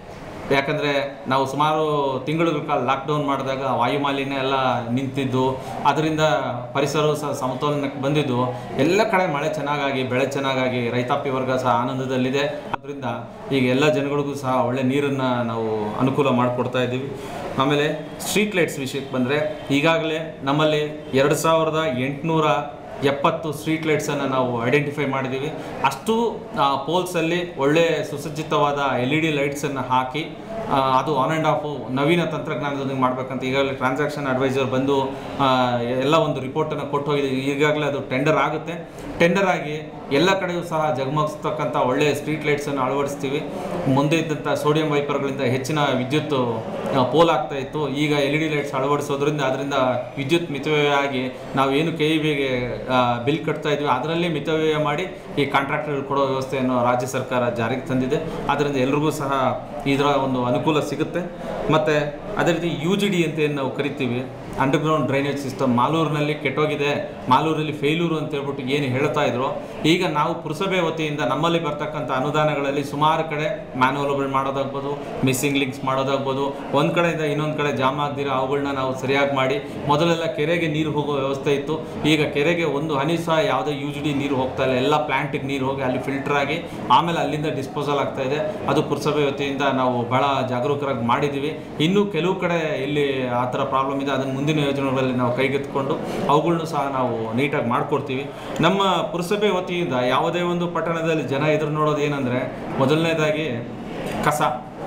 ಯಾಕಂದರೆ ನಾವು ಸುಮಾರು ತಿಂಗಳುಗಳ ಕಾಲ ಲಾಕ್ಡೌನ್ ಮಾಡಿದಾಗ ವಾಯುಮಾಲಿನ್ಯ ಎಲ್ಲ ನಿಂತಿದ್ದು ಅದರಿಂದ ಪರಿಸರವು ಸಹ ಸಮತೋಲನಕ್ಕೆ ಬಂದಿದ್ದು ಎಲ್ಲ ಕಡೆ ಮಳೆ ಚೆನ್ನಾಗಾಗಿ ಬೆಳೆ ಚೆನ್ನಾಗಾಗಿ ರೈತಾಪಿ ವರ್ಗ ಸಹ ಆನಂದದಲ್ಲಿದೆ ಅದರಿಂದ ಈಗ ಎಲ್ಲ ಜನಗಳಿಗೂ ಸಹ ಒಳ್ಳೆ ನೀರನ್ನು ನಾವು ಅನುಕೂಲ ಮಾಡಿಕೊಡ್ತಾ ಇದ್ದೀವಿ ಆಮೇಲೆ ಸ್ಟ್ರೀಟ್ ಲೈಟ್ಸ್ ವಿಷಯಕ್ಕೆ ಬಂದರೆ ಈಗಾಗಲೇ ನಮ್ಮಲ್ಲಿ ಎರಡು ಸಾವಿರದ ಎಂಟುನೂರ ಎಪ್ಪತ್ತು ಸ್ಟ್ರೀಟ್ ಲೈಟ್ಸನ್ನು ನಾವು ಐಡೆಂಟಿಫೈ ಮಾಡಿದ್ದೀವಿ ಅಷ್ಟು ಪೋಲ್ಸಲ್ಲಿ ಒಳ್ಳೆ ಸುಸಜ್ಜಿತವಾದ ಎಲ್ ಇ ಡಿ ಲೈಟ್ಸನ್ನು ಹಾಕಿ ಆ, ಅದು ಆನ್ ಆ್ಯಂಡ್ ಆಫು ನವೀನ ತಂತ್ರಜ್ಞಾನದೊಂದಿಗೆ ಮಾಡಬೇಕಂತ ಈಗಾಗಲೇ ಟ್ರಾನ್ಸಾಕ್ಷನ್ ಅಡ್ವೈಸರ್ ಬಂದು ಆ, ಎಲ್ಲ ಒಂದು ರಿಪೋರ್ಟನ್ನು ಕೊಟ್ಟು ಹೋಗಿದೆ ಈಗಾಗಲೇ ಅದು ಟೆಂಡರ್ ಆಗುತ್ತೆ ಟೆಂಡರ್ ಆಗಿ ಎಲ್ಲ ಕಡೆಯೂ ಸಹ ಜಗಮಗಿಸ್ತಕ್ಕಂಥ ಒಳ್ಳೆಯ ಸ್ಟ್ರೀಟ್ ಲೈಟ್ಸನ್ನು ಅಳವಡಿಸ್ತೀವಿ ಮುಂದೆ ಇದ್ದಂಥ ಸೋಡಿಯಂ ವೈಪರ್ಗಳಿಂದ ಹೆಚ್ಚಿನ ವಿದ್ಯುತ್ ಪೋಲ್ ಆಗ್ತಾ ಇತ್ತು ಈಗ ಎಲ್ ಇ ಡಿ ಲೈಟ್ಸ್ ಅಳವಡಿಸೋದ್ರಿಂದ ಅದರಿಂದ ವಿದ್ಯುತ್ ಮಿತವ್ಯಯ ಆಗಿ ನಾವು ಏನು ಕೆ ಇ ಬಿಗೆ ಬಿಲ್ ಕಟ್ತಾ ಇದ್ವಿ ಅದರಲ್ಲಿ ಮಿತವ್ಯಯ ಮಾಡಿ ಈ ಕಾಂಟ್ರಾಕ್ಟರ್ಗಳು ಕೊಡೋ ವ್ಯವಸ್ಥೆಯನ್ನು ರಾಜ್ಯ ಸರ್ಕಾರ ಜಾರಿಗೆ ತಂದಿದೆ ಅದರಿಂದ ಎಲ್ರಿಗೂ ಸಹ ಇದರ ಒಂದು ಅನುಕೂಲ ಸಿಗುತ್ತೆ ಮತ್ತು ಅದೇ ರೀತಿ ಯು ಜಿ ಡಿ ಅಂತ ಏನು ನಾವು ಕರಿತೀವಿ ಅಂಡರ್ಗ್ರೌಂಡ್ ಡ್ರೈನೇಜ್ ಸಿಸ್ಟಮ್ ಮಾಲೂರಿನಲ್ಲಿ ಕೆಟ್ಟೋಗಿದೆ ಮಾಲೂರಲ್ಲಿ ಫೇಲ್ಯೂರು ಅಂತ ಹೇಳ್ಬಿಟ್ಟು ಏನು ಹೇಳ್ತಾ ಇದ್ರು ಈಗ ನಾವು ಪುರಸಭೆ ವತಿಯಿಂದ ನಮ್ಮಲ್ಲಿ ಬರ್ತಕ್ಕಂಥ ಅನುದಾನಗಳಲ್ಲಿ ಸುಮಾರು ಕಡೆ ಮ್ಯಾನುವಲ್ಗಳು ಮಾಡೋದಾಗ್ಬೋದು ಮಿಸ್ಸಿಂಗ್ ಲಿಂಕ್ಸ್ ಮಾಡೋದಾಗ್ಬೋದು ಒಂದು ಕಡೆಯಿಂದ ಇನ್ನೊಂದು ಕಡೆ ಜಾಮ್ ಆಗದಿರೋ ಅವುಗಳನ್ನ ನಾವು ಸರಿಯಾಗಿ ಮಾಡಿ ಮೊದಲೆಲ್ಲ ಕೆರೆಗೆ ನೀರು ಹೋಗೋ ವ್ಯವಸ್ಥೆ ಇತ್ತು ಈಗ ಕೆರೆಗೆ ಒಂದು ಹನಿ ಸಹ ಯಾವುದೇ ಯು ಜಿ ಡಿ ನೀರು ಹೋಗ್ತಾ ಇಲ್ಲ ಎಲ್ಲ ಪ್ಲ್ಯಾಂಟಿಗೆ ನೀರು ಹೋಗಿ ಅಲ್ಲಿ ಫಿಲ್ಟರ್ ಆಗಿ ಆಮೇಲೆ ಅಲ್ಲಿಂದ ಡಿಸ್ಪೋಸಲ್ ಆಗ್ತಾ ಇದೆ ಅದು ಪುರಸಭೆ ವತಿಯಿಂದ ನಾವು ಬಹಳ ಜಾಗರೂಕರಾಗಿ ಮಾಡಿದ್ದೀವಿ ಇನ್ನೂ ಕೆಲವು ಕಡೆ ಇಲ್ಲಿ ಆ ಥರ ಪ್ರಾಬ್ಲಮ್ ಇದೆ ಅದನ್ನು ಮುಂದಿನ ಯೋಜನೆಗಳಲ್ಲಿ ನಾವು ಕೈಗೆತ್ತಿಕೊಂಡು ಅವುಗಳನ್ನು ಸಹ ನಾವು ನೀಟಾಗಿ ಮಾಡಿಕೊಡ್ತೀವಿ ನಮ್ಮ ಪುರಸಭೆ ವತಿಯಿಂದ ಯಾವುದೇ ಒಂದು ಪಟ್ಟಣದಲ್ಲಿ ಜನ ಎದುರು ನೋಡೋದು ಏನಂದರೆ ಮೊದಲನೇದಾಗಿ ಕಸ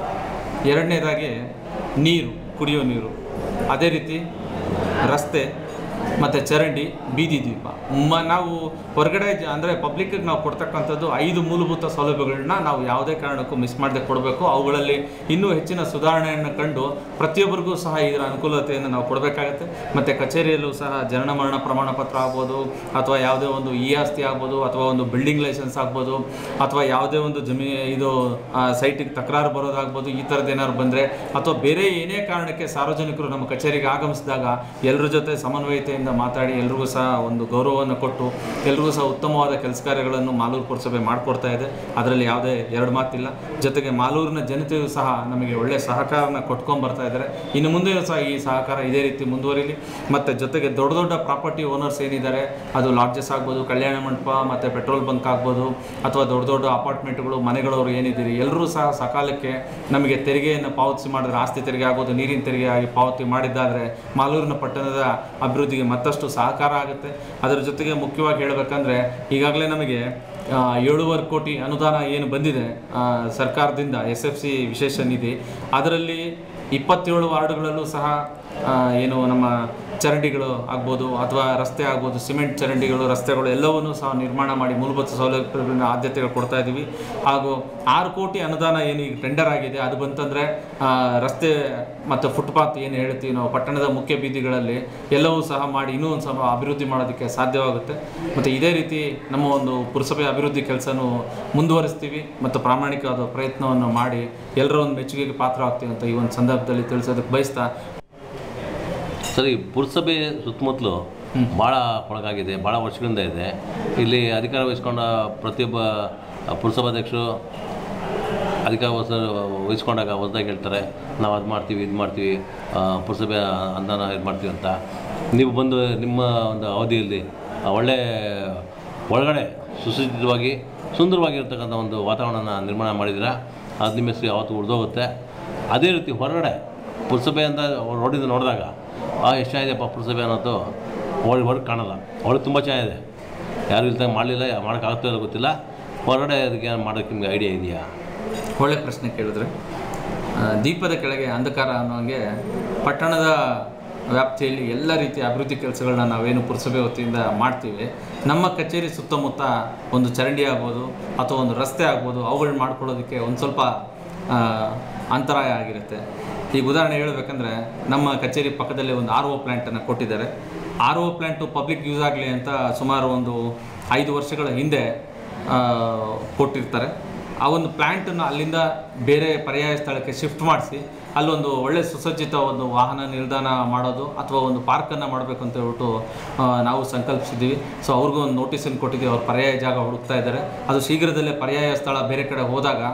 ಎರಡನೇದಾಗಿ ನೀರು ಕುಡಿಯೋ ನೀರು ಅದೇ ರೀತಿ ರಸ್ತೆ ಮತ್ತು ಚರಂಡಿ ಬೀದಿ ದೀಪ ಮ ನಾವು ಹೊರಗಡೆ ಜ ಅಂದರೆ ಪಬ್ಲಿಕ್ಕಿಗೆ ನಾವು ಕೊಡ್ತಕ್ಕಂಥದ್ದು ಐದು ಮೂಲಭೂತ ಸೌಲಭ್ಯಗಳನ್ನ ನಾವು ಯಾವುದೇ ಕಾರಣಕ್ಕೂ ಮಿಸ್ ಮಾಡದೆ ಕೊಡಬೇಕು ಅವುಗಳಲ್ಲಿ ಇನ್ನೂ ಹೆಚ್ಚಿನ ಸುಧಾರಣೆಯನ್ನು ಕಂಡು ಪ್ರತಿಯೊಬ್ಬರಿಗೂ ಸಹ ಇದರ ಅನುಕೂಲತೆಯನ್ನು ನಾವು ಕೊಡಬೇಕಾಗತ್ತೆ ಮತ್ತು ಕಚೇರಿಯಲ್ಲೂ ಸಹ ಜನನ ಮರಣ ಪ್ರಮಾಣ ಪತ್ರ ಆಗ್ಬೋದು ಅಥವಾ ಯಾವುದೇ ಒಂದು ಇ ಆಸ್ತಿ ಆಗ್ಬೋದು ಅಥವಾ ಒಂದು ಬಿಲ್ಡಿಂಗ್ ಲೈಸೆನ್ಸ್ ಆಗ್ಬೋದು ಅಥವಾ ಯಾವುದೇ ಒಂದು ಜಮೀ ಇದು ಸೈಟಿಗೆ ತಕರಾರು ಬರೋದಾಗ್ಬೋದು ಈ ಥರದ್ದು ಏನಾದ್ರು ಬಂದರೆ ಅಥವಾ ಬೇರೆ ಏನೇ ಕಾರಣಕ್ಕೆ ಸಾರ್ವಜನಿಕರು ನಮ್ಮ ಕಚೇರಿಗೆ ಆಗಮಿಸಿದಾಗ ಎಲ್ಲರ ಜೊತೆ ಸಮನ್ವಯತೆಯಿಂದ ಮಾತಾಡಿ ಎಲ್ರಿಗೂ ಸಹ ಒಂದು ಗೌರವವನ್ನು ಕೊಟ್ಟು ಎಲ್ರಿಗೂ ಸಹ ಉತ್ತಮವಾದ ಕೆಲಸ ಕಾರ್ಯಗಳನ್ನು ಮಾಲೂರು ಪುರಸಭೆ ಮಾಡಿಕೊಡ್ತಾ ಇದೆ ಅದರಲ್ಲಿ ಯಾವುದೇ ಎರಡು ಮಾತಿಲ್ಲ ಜೊತೆಗೆ ಮಾಲೂರಿನ ಜನತೆಯೂ ಸಹ ನಮಗೆ ಒಳ್ಳೆಯ ಸಹಕಾರನ ಕೊಟ್ಕೊಂಡು ಬರ್ತಾ ಇದ್ದಾರೆ ಇನ್ನು ಮುಂದೆಯೂ ಸಹ ಈ ಸಹಕಾರ ಇದೇ ರೀತಿ ಮುಂದುವರಿಲಿ ಮತ್ತು ಜೊತೆಗೆ ದೊಡ್ಡ ದೊಡ್ಡ ಪ್ರಾಪರ್ಟಿ ಓನರ್ಸ್ ಏನಿದ್ದಾರೆ ಅದು ಲಾಡ್ಜಸ್ ಆಗ್ಬೋದು ಕಲ್ಯಾಣ ಮಂಟಪ ಮತ್ತು ಪೆಟ್ರೋಲ್ ಬಂಕ್ ಆಗ್ಬೋದು ಅಥವಾ ದೊಡ್ಡ ದೊಡ್ಡ ಅಪಾರ್ಟ್ಮೆಂಟ್ಗಳು ಮನೆಗಳವರು ಏನಿದ್ದೀರಿ ಎಲ್ಲರೂ ಸಹ ಸಕಾಲಕ್ಕೆ ನಮಗೆ ತೆರಿಗೆಯನ್ನು ಪಾವತಿಸಿ ಮಾಡಿದ್ರೆ ಆಸ್ತಿ ತೆರಿಗೆ ಆಗ್ಬೋದು ನೀರಿನ ತೆರಿಗೆ ಆಗಿ ಪಾವತಿ ಮಾಡಿದ್ದಾದರೆ ಮಾಲೂರಿನ ಪಟ್ಟಣದ ಅಭಿವೃದ್ಧಿಗೆ ಮತ್ತಷ್ಟು ಸಹಕಾರ ಆಗುತ್ತೆ ಅದರ ಜೊತೆಗೆ ಮುಖ್ಯವಾಗಿ ಹೇಳಬೇಕಂದ್ರೆ ಈಗಾಗಲೇ ನಮಗೆ ಆ, ಏಳೂವರೆ ಕೋಟಿ ಅನುದಾನ ಏನು ಬಂದಿದೆ ಆ, ಸರ್ಕಾರದಿಂದ ಎಸ್ ಎಫ್ ಸಿ ವಿಶೇಷ ನಿಧಿ ಅದರಲ್ಲಿ ಇಪ್ಪತ್ತೇಳು ವಾರ್ಡ್ಗಳಲ್ಲೂ ಸಹ ಆ, ಏನು ನಮ್ಮ ಚರಂಡಿಗಳು ಆಗ್ಬೋದು ಅಥವಾ ರಸ್ತೆ ಆಗ್ಬೋದು ಸಿಮೆಂಟ್ ಚರಂಡಿಗಳು ರಸ್ತೆಗಳು ಎಲ್ಲವನ್ನೂ ಸಹ ನಿರ್ಮಾಣ ಮಾಡಿ ಮೂಲಭೂತ ಸೌಲಭ್ಯಗಳನ್ನ ಆದ್ಯತೆಗಳು ಕೊಡ್ತಾ ಇದ್ದೀವಿ ಹಾಗೂ ಆರು ಕೋಟಿ ಅನುದಾನ ಏನು ಈಗ ಟೆಂಡರ್ ಆಗಿದೆ ಅದು ಬಂತಂದರೆ ರಸ್ತೆ ಮತ್ತು ಫುಟ್ಪಾತ್ ಏನು ಹೇಳ್ತೀವಿ ನಾವು ಪಟ್ಟಣದ ಮುಖ್ಯ ಬೀದಿಗಳಲ್ಲಿ ಎಲ್ಲವೂ ಸಹ ಮಾಡಿ ಇನ್ನೂ ಒಂದು ಸಹ ಅಭಿವೃದ್ಧಿ ಮಾಡೋದಕ್ಕೆ ಸಾಧ್ಯವಾಗುತ್ತೆ ಮತ್ತು ಇದೇ ರೀತಿ ನಮ್ಮ ಒಂದು ಪುರಸಭೆ ಅಭಿವೃದ್ಧಿ ಕೆಲಸನೂ ಮುಂದುವರಿಸ್ತೀವಿ ಮತ್ತು ಪ್ರಾಮಾಣಿಕವಾದ ಪ್ರಯತ್ನವನ್ನು ಮಾಡಿ ಎಲ್ಲರ ಒಂದು ಮೆಚ್ಚುಗೆಗೆ ಪಾತ್ರ ಆಗ್ತೀವಿ ಅಂತ ಈ ಒಂದು ಸಂದರ್ಭದಲ್ಲಿ ತಿಳಿಸೋದಕ್ಕೆ ಬಯಸ್ತಾ ಸರಿ ಪುರಸಭೆ ಸುತ್ತಮುತ್ತಲು ಭಾಳ ಕೊಳಗಾಗಿದೆ ಭಾಳ ವರ್ಷಗಳಿಂದ ಇದೆ ಇಲ್ಲಿ ಅಧಿಕಾರ ವಹಿಸ್ಕೊಂಡ ಪ್ರತಿಯೊಬ್ಬ ಪುರಸಭಾಧ್ಯಕ್ಷರು ಅಧಿಕಾರ ವಹಿಸ ವಹಿಸ್ಕೊಂಡಾಗ ಹೊಸದಾಗಿ ಹೇಳ್ತಾರೆ ನಾವು ಅದು ಮಾಡ್ತೀವಿ ಇದು ಮಾಡ್ತೀವಿ ಆ, ಪುರಸಭೆ ಅನುದಾನ ಇದು ಮಾಡ್ತೀವಿ ಅಂತ ನೀವು ಬಂದು ನಿಮ್ಮ ಒಂದು ಅವಧಿಯಲ್ಲಿ ಆ, ಒಳ್ಳೆ ಒಳಗಡೆ ಸುಸಜ್ಜಿತವಾಗಿ ಸುಂದರವಾಗಿರ್ತಕ್ಕಂಥ ಒಂದು ವಾತಾವರಣನ ನಿರ್ಮಾಣ ಮಾಡಿದ್ದೀರಾ ಅದು ನಿಮ್ಮ ಹೆಸರು ಯಾವತ್ತೂ ಉಳಿದೋಗುತ್ತೆ ಅದೇ ರೀತಿ ಹೊರಗಡೆ ಪುರಸಭೆ ಅಂತ ರೋಡಿಂದ ನೋಡಿದಾಗ ಆ ಎಷ್ಟು ಚೆನ್ನಾಗಿದೆಯಪ್ಪ ಪುರಸಭೆ ಅನ್ನೋದು ಒಳಗೆ ಹೊರಗೆ ಕಾಣಲ್ಲ ಒಳಗೆ ತುಂಬ ಚೆನ್ನಾಗಿದೆ ಯಾರು ಇಲ್ದಂಗೆ ಮಾಡಲಿಲ್ಲ ಮಾಡೋಕ್ಕಾಗ್ತಾ ಇಲ್ಲ ಗೊತ್ತಿಲ್ಲ ಹೊರಗಡೆ ಅದಕ್ಕೆ ಮಾಡೋಕ್ಕೆ ನಿಮ್ಗೆ ಐಡಿಯಾ ಇದೆಯಾ ಒಳ್ಳೆ ಪ್ರಶ್ನೆ ಕೇಳಿದ್ರೆ ಆ, ದೀಪದ ಕೆಳಗೆ ಅಂಧಕಾರ ಅನ್ನೋಂಗೆ ಪಟ್ಟಣದ ವ್ಯಾಪ್ತಿಯಲ್ಲಿ ಎಲ್ಲ ರೀತಿಯ ಅಭಿವೃದ್ಧಿ ಕೆಲಸಗಳನ್ನ ನಾವೇನು ಪುರಸಭೆ ವತಿಯಿಂದ ಮಾಡ್ತೀವಿ ನಮ್ಮ ಕಚೇರಿ ಸುತ್ತಮುತ್ತ ಒಂದು ಚರಂಡಿ ಆಗ್ಬೋದು ಅಥವಾ ಒಂದು ರಸ್ತೆ ಆಗ್ಬೋದು ಅವುಗಳನ್ನ ಮಾಡ್ಕೊಳ್ಳೋದಕ್ಕೆ ಒಂದು ಸ್ವಲ್ಪ ಆ, ಅಂತರಾಯ ಆಗಿರುತ್ತೆ ಈಗ ಉದಾಹರಣೆ ಹೇಳಬೇಕಂದ್ರೆ ನಮ್ಮ ಕಚೇರಿ ಪಕ್ಕದಲ್ಲಿ ಒಂದು ಆರ್ ಒ ಪ್ಲ್ಯಾಂಟನ್ನು ಕೊಟ್ಟಿದ್ದಾರೆ R O plant public use ಆಗಲಿ ಅಂತ ಸುಮಾರು ಒಂದು ಐದು ವರ್ಷಗಳ ಹಿಂದೆ ಆ, ಕೊಟ್ಟಿರ್ತಾರೆ ಆ ಒಂದು ಪ್ಲ್ಯಾಂಟನ್ನು ಅಲ್ಲಿಂದ ಬೇರೆ ಪರ್ಯಾಯ ಸ್ಥಳಕ್ಕೆ ಶಿಫ್ಟ್ ಮಾಡಿಸಿ ಅಲ್ಲೊಂದು ಒಳ್ಳೆ ಸುಸಜ್ಜಿತ ಒಂದು ವಾಹನ ನಿಲ್ದಾಣ ಮಾಡೋದು ಅಥವಾ ಒಂದು ಪಾರ್ಕನ್ನು ಮಾಡಬೇಕು ಅಂತ ಹೇಳ್ಬಿಟ್ಟು ಆ, ನಾವು ಸಂಕಲ್ಪಿಸಿದ್ದೀವಿ ಸೊ ಅವ್ರಿಗೂ ಒಂದು ನೋಟಿಸನ್ನು ಕೊಟ್ಟಿದ್ದೀವಿ ಅವ್ರು ಪರ್ಯಾಯ ಜಾಗ ಹುಡುಕ್ತಾ ಇದ್ದಾರೆ ಅದು ಶೀಘ್ರದಲ್ಲೇ ಪರ್ಯಾಯ ಸ್ಥಳ ಬೇರೆ ಕಡೆ ಹೋದಾಗ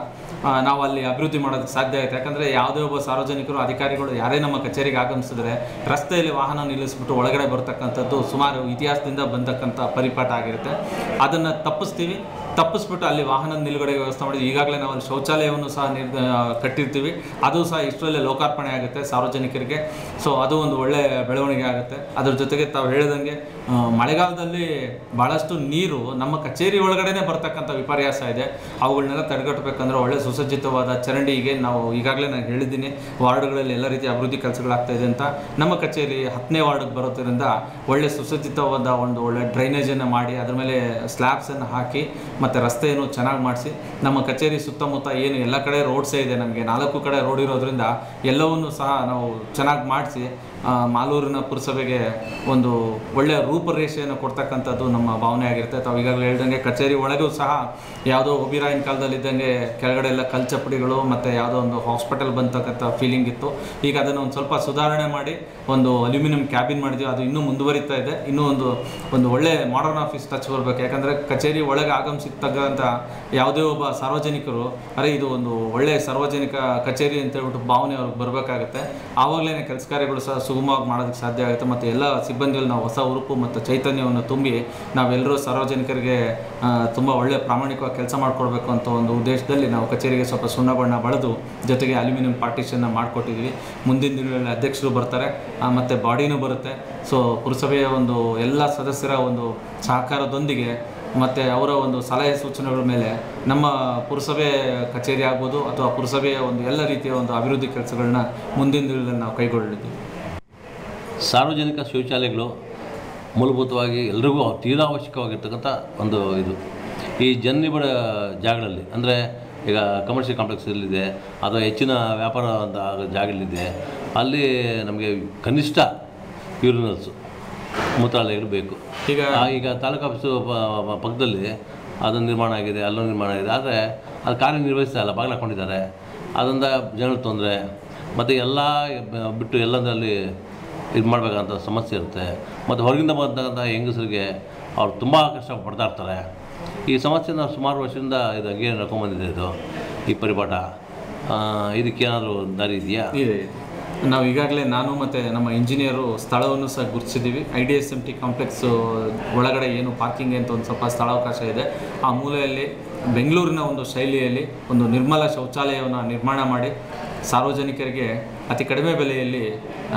ಆ, ನಾವು ಅಲ್ಲಿ ಅಭಿವೃದ್ಧಿ ಮಾಡೋದಕ್ಕೆ ಸಾಧ್ಯ ಆಗುತ್ತೆ ಯಾಕಂದರೆ ಯಾವುದೇ ಒಬ್ಬ ಸಾರ್ವಜನಿಕರು ಅಧಿಕಾರಿಗಳು ಯಾರೇ ನಮ್ಮ ಕಚೇರಿಗೆ ಆಗಮಿಸಿದ್ರೆ ರಸ್ತೆಯಲ್ಲಿ ವಾಹನ ನಿಲ್ಲಿಸ್ಬಿಟ್ಟು ಒಳಗಡೆ ಬರ್ತಕ್ಕಂಥದ್ದು ಸುಮಾರು ಇತಿಹಾಸದಿಂದ ಬಂದಕ್ಕಂಥ ಪರಿಪಾಠ ಆಗಿರುತ್ತೆ ಅದನ್ನು ತಪ್ಪಿಸ್ತೀವಿ ತಪ್ಪಿಸ್ಬಿಟ್ಟು ಅಲ್ಲಿ ವಾಹನ ನಿಲುಗಡೆಗೆ ವ್ಯವಸ್ಥೆ ಮಾಡಿ ಈಗಾಗಲೇ ನಾವು ಅಲ್ಲಿ ಶೌಚಾಲಯವನ್ನು ಸಹ ನಿರ್ ಆ, ಕಟ್ಟಿರ್ತೀವಿ ಅದು ಸಹ ಇಷ್ಟರಲ್ಲೇ ಲೋಕಾರ್ಪಣೆ ಆಗುತ್ತೆ ಸಾರ್ವಜನಿಕರಿಗೆ ಸೊ ಅದು ಒಂದು ಒಳ್ಳೆ ಬೆಳವಣಿಗೆ ಆಗುತ್ತೆ ಅದ್ರ ಜೊತೆಗೆ ತಾವು ಹೇಳಿದಂಗೆ ಆ, ಮಳೆಗಾಲದಲ್ಲಿ ಭಾಳಷ್ಟು ನೀರು ನಮ್ಮ ಕಚೇರಿ ಒಳಗಡೆನೆ ಬರ್ತಕ್ಕಂಥ ವಿಪರ್ಯಾಸ ಇದೆ ಅವುಗಳನ್ನೆಲ್ಲ ತಡೆಗಟ್ಟಬೇಕಂದ್ರೆ ಒಳ್ಳೆ ಸುಸಜ್ಜಿತವಾದ ಚರಂಡಿಗೆ ನಾವು ಈಗಾಗಲೇ ನಾನು ಹೇಳಿದ್ದೀನಿ ವಾರ್ಡ್ಗಳಲ್ಲಿ ಎಲ್ಲ ರೀತಿಯ ಅಭಿವೃದ್ಧಿ ಕೆಲಸಗಳಾಗ್ತಾ ಇದೆ ಅಂತ ನಮ್ಮ ಕಚೇರಿ ಹತ್ತನೇ ವಾರ್ಡ್ಗೆ ಬರೋದ್ರಿಂದ ಒಳ್ಳೆ ಸುಸಜ್ಜಿತವಾದ ಒಂದು ಒಳ್ಳೆ ಡ್ರೈನೇಜನ್ನು ಮಾಡಿ ಅದ್ರ ಮೇಲೆ ಸ್ಲ್ಯಾಬ್ಸನ್ನು ಹಾಕಿ ಮತ್ತು ರಸ್ತೆಯನ್ನು ಚೆನ್ನಾಗಿ ಮಾಡಿಸಿ ನಮ್ಮ ಕಚೇರಿ ಸುತ್ತಮುತ್ತ ಏನು ಎಲ್ಲ ಕಡೆ ರೋಡ್ಸೇ ಇದೆ ನಮಗೆ ನಾಲ್ಕು ಕಡೆ ರೋಡ್ ಇರೋದ್ರಿಂದ ಎಲ್ಲವನ್ನೂ ಸಹ ನಾವು ಚೆನ್ನಾಗಿ ಮಾಡಿಸಿ ಮಾಲೂರಿನ ಪುರಸಭೆಗೆ ಒಂದು ಒಳ್ಳೆಯ ರೂಪರೇಷೆಯನ್ನು ಕೊಡ್ತಕ್ಕಂಥದ್ದು ನಮ್ಮ ಭಾವನೆ ಆಗಿರುತ್ತೆ ತಾವು ಈಗಾಗಲೇ ಹೇಳ್ದಂಗೆ ಕಚೇರಿ ಒಳಗೂ ಸಹ ಯಾವುದೋ ಒಬಿರಾಯಿನ ಕಾಲದಲ್ಲಿ ಇದ್ದಂಗೆ ಕೆಳಗಡೆ ಎಲ್ಲ ಕಲ್ಚಪ್ಪಡಿಗಳು ಮತ್ತು ಯಾವುದೋ ಒಂದು ಹಾಸ್ಪಿಟಲ್ ಬಂತಕ್ಕಂಥ ಫೀಲಿಂಗ್ ಇತ್ತು ಈಗ ಅದನ್ನು ಒಂದು ಸ್ವಲ್ಪ ಸುಧಾರಣೆ ಮಾಡಿ ಒಂದು ಅಲ್ಯೂಮಿನಿಯಂ ಕ್ಯಾಬಿನ್ ಮಾಡಿದ್ವಿ ಅದು ಇನ್ನೂ ಮುಂದುವರಿತಾ ಇದೆ ಇನ್ನೂ ಒಂದು ಒಂದು ಒಳ್ಳೆ ಮಾಡರ್ನ್ ಆಫೀಸ್ ಟಚ್ ಬರಬೇಕು ಯಾಕಂದರೆ ಕಚೇರಿ ಒಳಗೆ ಆಗಮಿಸಿರ್ತಕ್ಕಂಥ ಯಾವುದೇ ಒಬ್ಬ ಸಾರ್ವಜನಿಕರು ಅರೆ ಇದು ಒಂದು ಒಳ್ಳೆಯ ಸಾರ್ವಜನಿಕ ಕಚೇರಿ ಅಂತ ಹೇಳ್ಬಿಟ್ಟು ಭಾವನೆ ಅವ್ರಿಗೆ ಬರಬೇಕಾಗುತ್ತೆ ಆವಾಗಲೇ ಕೆಲಸ ಕಾರ್ಯಗಳು ಸಹ ಸುಗಮವಾಗಿ ಮಾಡೋದಕ್ಕೆ ಸಾಧ್ಯ ಆಗುತ್ತೆ ಮತ್ತು ಎಲ್ಲ ಸಿಬ್ಬಂದಿಗಳು ನಾವು ಹೊಸ ಉರುಪು ಮತ್ತು ಚೈತನ್ಯವನ್ನು ತುಂಬಿ ನಾವೆಲ್ಲರೂ ಸಾರ್ವಜನಿಕರಿಗೆ ತುಂಬ ಒಳ್ಳೆಯ ಪ್ರಾಮಾಣಿಕವಾಗಿ ಕೆಲಸ ಮಾಡಿಕೊಡ್ಬೇಕು ಅಂತ ಒಂದು ಉದ್ದೇಶದಲ್ಲಿ ನಾವು ಕಚೇರಿಗೆ ಸ್ವಲ್ಪ ಸುಣ್ಣ ಬಣ್ಣ ಬಳೆದು ಜೊತೆಗೆ ಅಲ್ಯೂಮಿನಿಯಂ ಪಾರ್ಟಿಷನ್ನ ಮಾಡಿಕೊಟ್ಟಿದ್ವಿ ಮುಂದಿನ ದಿನಗಳಲ್ಲಿ ಅಧ್ಯಕ್ಷರು ಬರ್ತಾರೆ ಆ, ಮತ್ತು ಬಾಡಿನೂ ಬರುತ್ತೆ ಸೊ ಪುರಸಭೆಯ ಒಂದು ಎಲ್ಲ ಸದಸ್ಯರ ಒಂದು ಸಹಕಾರದೊಂದಿಗೆ ಮತ್ತು ಅವರ ಒಂದು ಸಲಹೆ ಸೂಚನೆಗಳ ಮೇಲೆ ನಮ್ಮ ಪುರಸಭೆ ಕಚೇರಿ ಆಗ್ಬೋದು ಅಥವಾ ಪುರಸಭೆಯ ಒಂದು ಎಲ್ಲ ರೀತಿಯ ಒಂದು ಅಭಿವೃದ್ಧಿ ಕೆಲಸಗಳನ್ನ ಮುಂದಿನ ದಿನಗಳಲ್ಲಿ ನಾವು ಕೈಗೊಳ್ಳಲಿದ್ದೀವಿ ಸಾರ್ವಜನಿಕ ಶೌಚಾಲಯಗಳು ಮೂಲಭೂತವಾಗಿ ಎಲ್ರಿಗೂ ತೀರಾ ಅವಶ್ಯಕವಾಗಿರ್ತಕ್ಕಂಥ ಒಂದು ಇದು ಈ ಜನನಿಬಿಡ ಜಾಗಗಳಲ್ಲಿ ಅಂದರೆ ಈಗ ಕಮರ್ಷಿಯಲ್ ಕಾಂಪ್ಲೆಕ್ಸಲ್ಲಿದೆ ಅಥವಾ ಹೆಚ್ಚಿನ ವ್ಯಾಪಾರ ಅಂತ ಆಗೋ ಜಾಗಗಳಿದೆ ಅಲ್ಲಿ ನಮಗೆ ಕನಿಷ್ಠ ಯೂರಿನಲ್ಸು ಮೂತ್ರಾಲಯಗಳು ಬೇಕು ಈಗ ಈಗ ತಾಲೂಕು ಆಫೀಸು ಪ- ಪ- ಪಕ್ಕದಲ್ಲಿ ಅದು ನಿರ್ಮಾಣ ಆಗಿದೆ ಅಲ್ಲೂ ನಿರ್ಮಾಣ ಆಗಿದೆ ಆದರೆ ಅದು ಕಾರ್ಯನಿರ್ವಹಿಸ್ತಾ ಇಲ್ಲ ಬಾಗಿಲು ಹಾಕ್ಕೊಂಡಿದ್ದಾರೆ ಅದರಿಂದ ಜನರ ತೊಂದರೆ ಮತ್ತು ಎಲ್ಲ ಬ- ಬಿಟ್ಟು ಎಲ್ಲಂದ್ರಲ್ಲಿ ಇದು ಮಾಡಬೇಕಂತ ಸಮಸ್ಯೆ ಇರುತ್ತೆ ಮತ್ತು ಹೊರಗಿಂದ ಬಂದಂಥ ಹೆಂಗಸರಿಗೆ ಅವ್ರು ತುಂಬ ಕಷ್ಟ ಪಡ್ತಾ ಇರ್ತಾರೆ ಈ ಸಮಸ್ಯೆನ ಸುಮಾರು ವರ್ಷದಿಂದ ಇದು ಹಂಗೆ ನಡ್ಕೊಂಬಂದಿದೆ ಇದು ಈ ಪರಿಪಾಠ ಆ, ಇದಕ್ಕೇನಾದರೂ ದಾರಿ ಇದೆಯಾ ಇದೆ ನಾವು ಈಗಾಗಲೇ ನಾನು ಮತ್ತು ನಮ್ಮ ಇಂಜಿನಿಯರು ಸ್ಥಳವನ್ನು ಸಹ ಗುರುತಿಸಿದ್ದೀವಿ I D S M T complex ಒಳಗಡೆ ಏನು ಪಾರ್ಕಿಂಗ್ ಅಂತ ಒಂದು ಸ್ವಲ್ಪ ಸ್ಥಳಾವಕಾಶ ಇದೆ ಆ ಮೂಲೆಯಲ್ಲಿ ಬೆಂಗಳೂರಿನ ಒಂದು ಶೈಲಿಯಲ್ಲಿ ಒಂದು ನಿರ್ಮಲ ಶೌಚಾಲಯವನ್ನು ನಿರ್ಮಾಣ ಮಾಡಿ ಸಾರ್ವಜನಿಕರಿಗೆ ಅತಿ ಕಡಿಮೆ ಬೆಲೆಯಲ್ಲಿ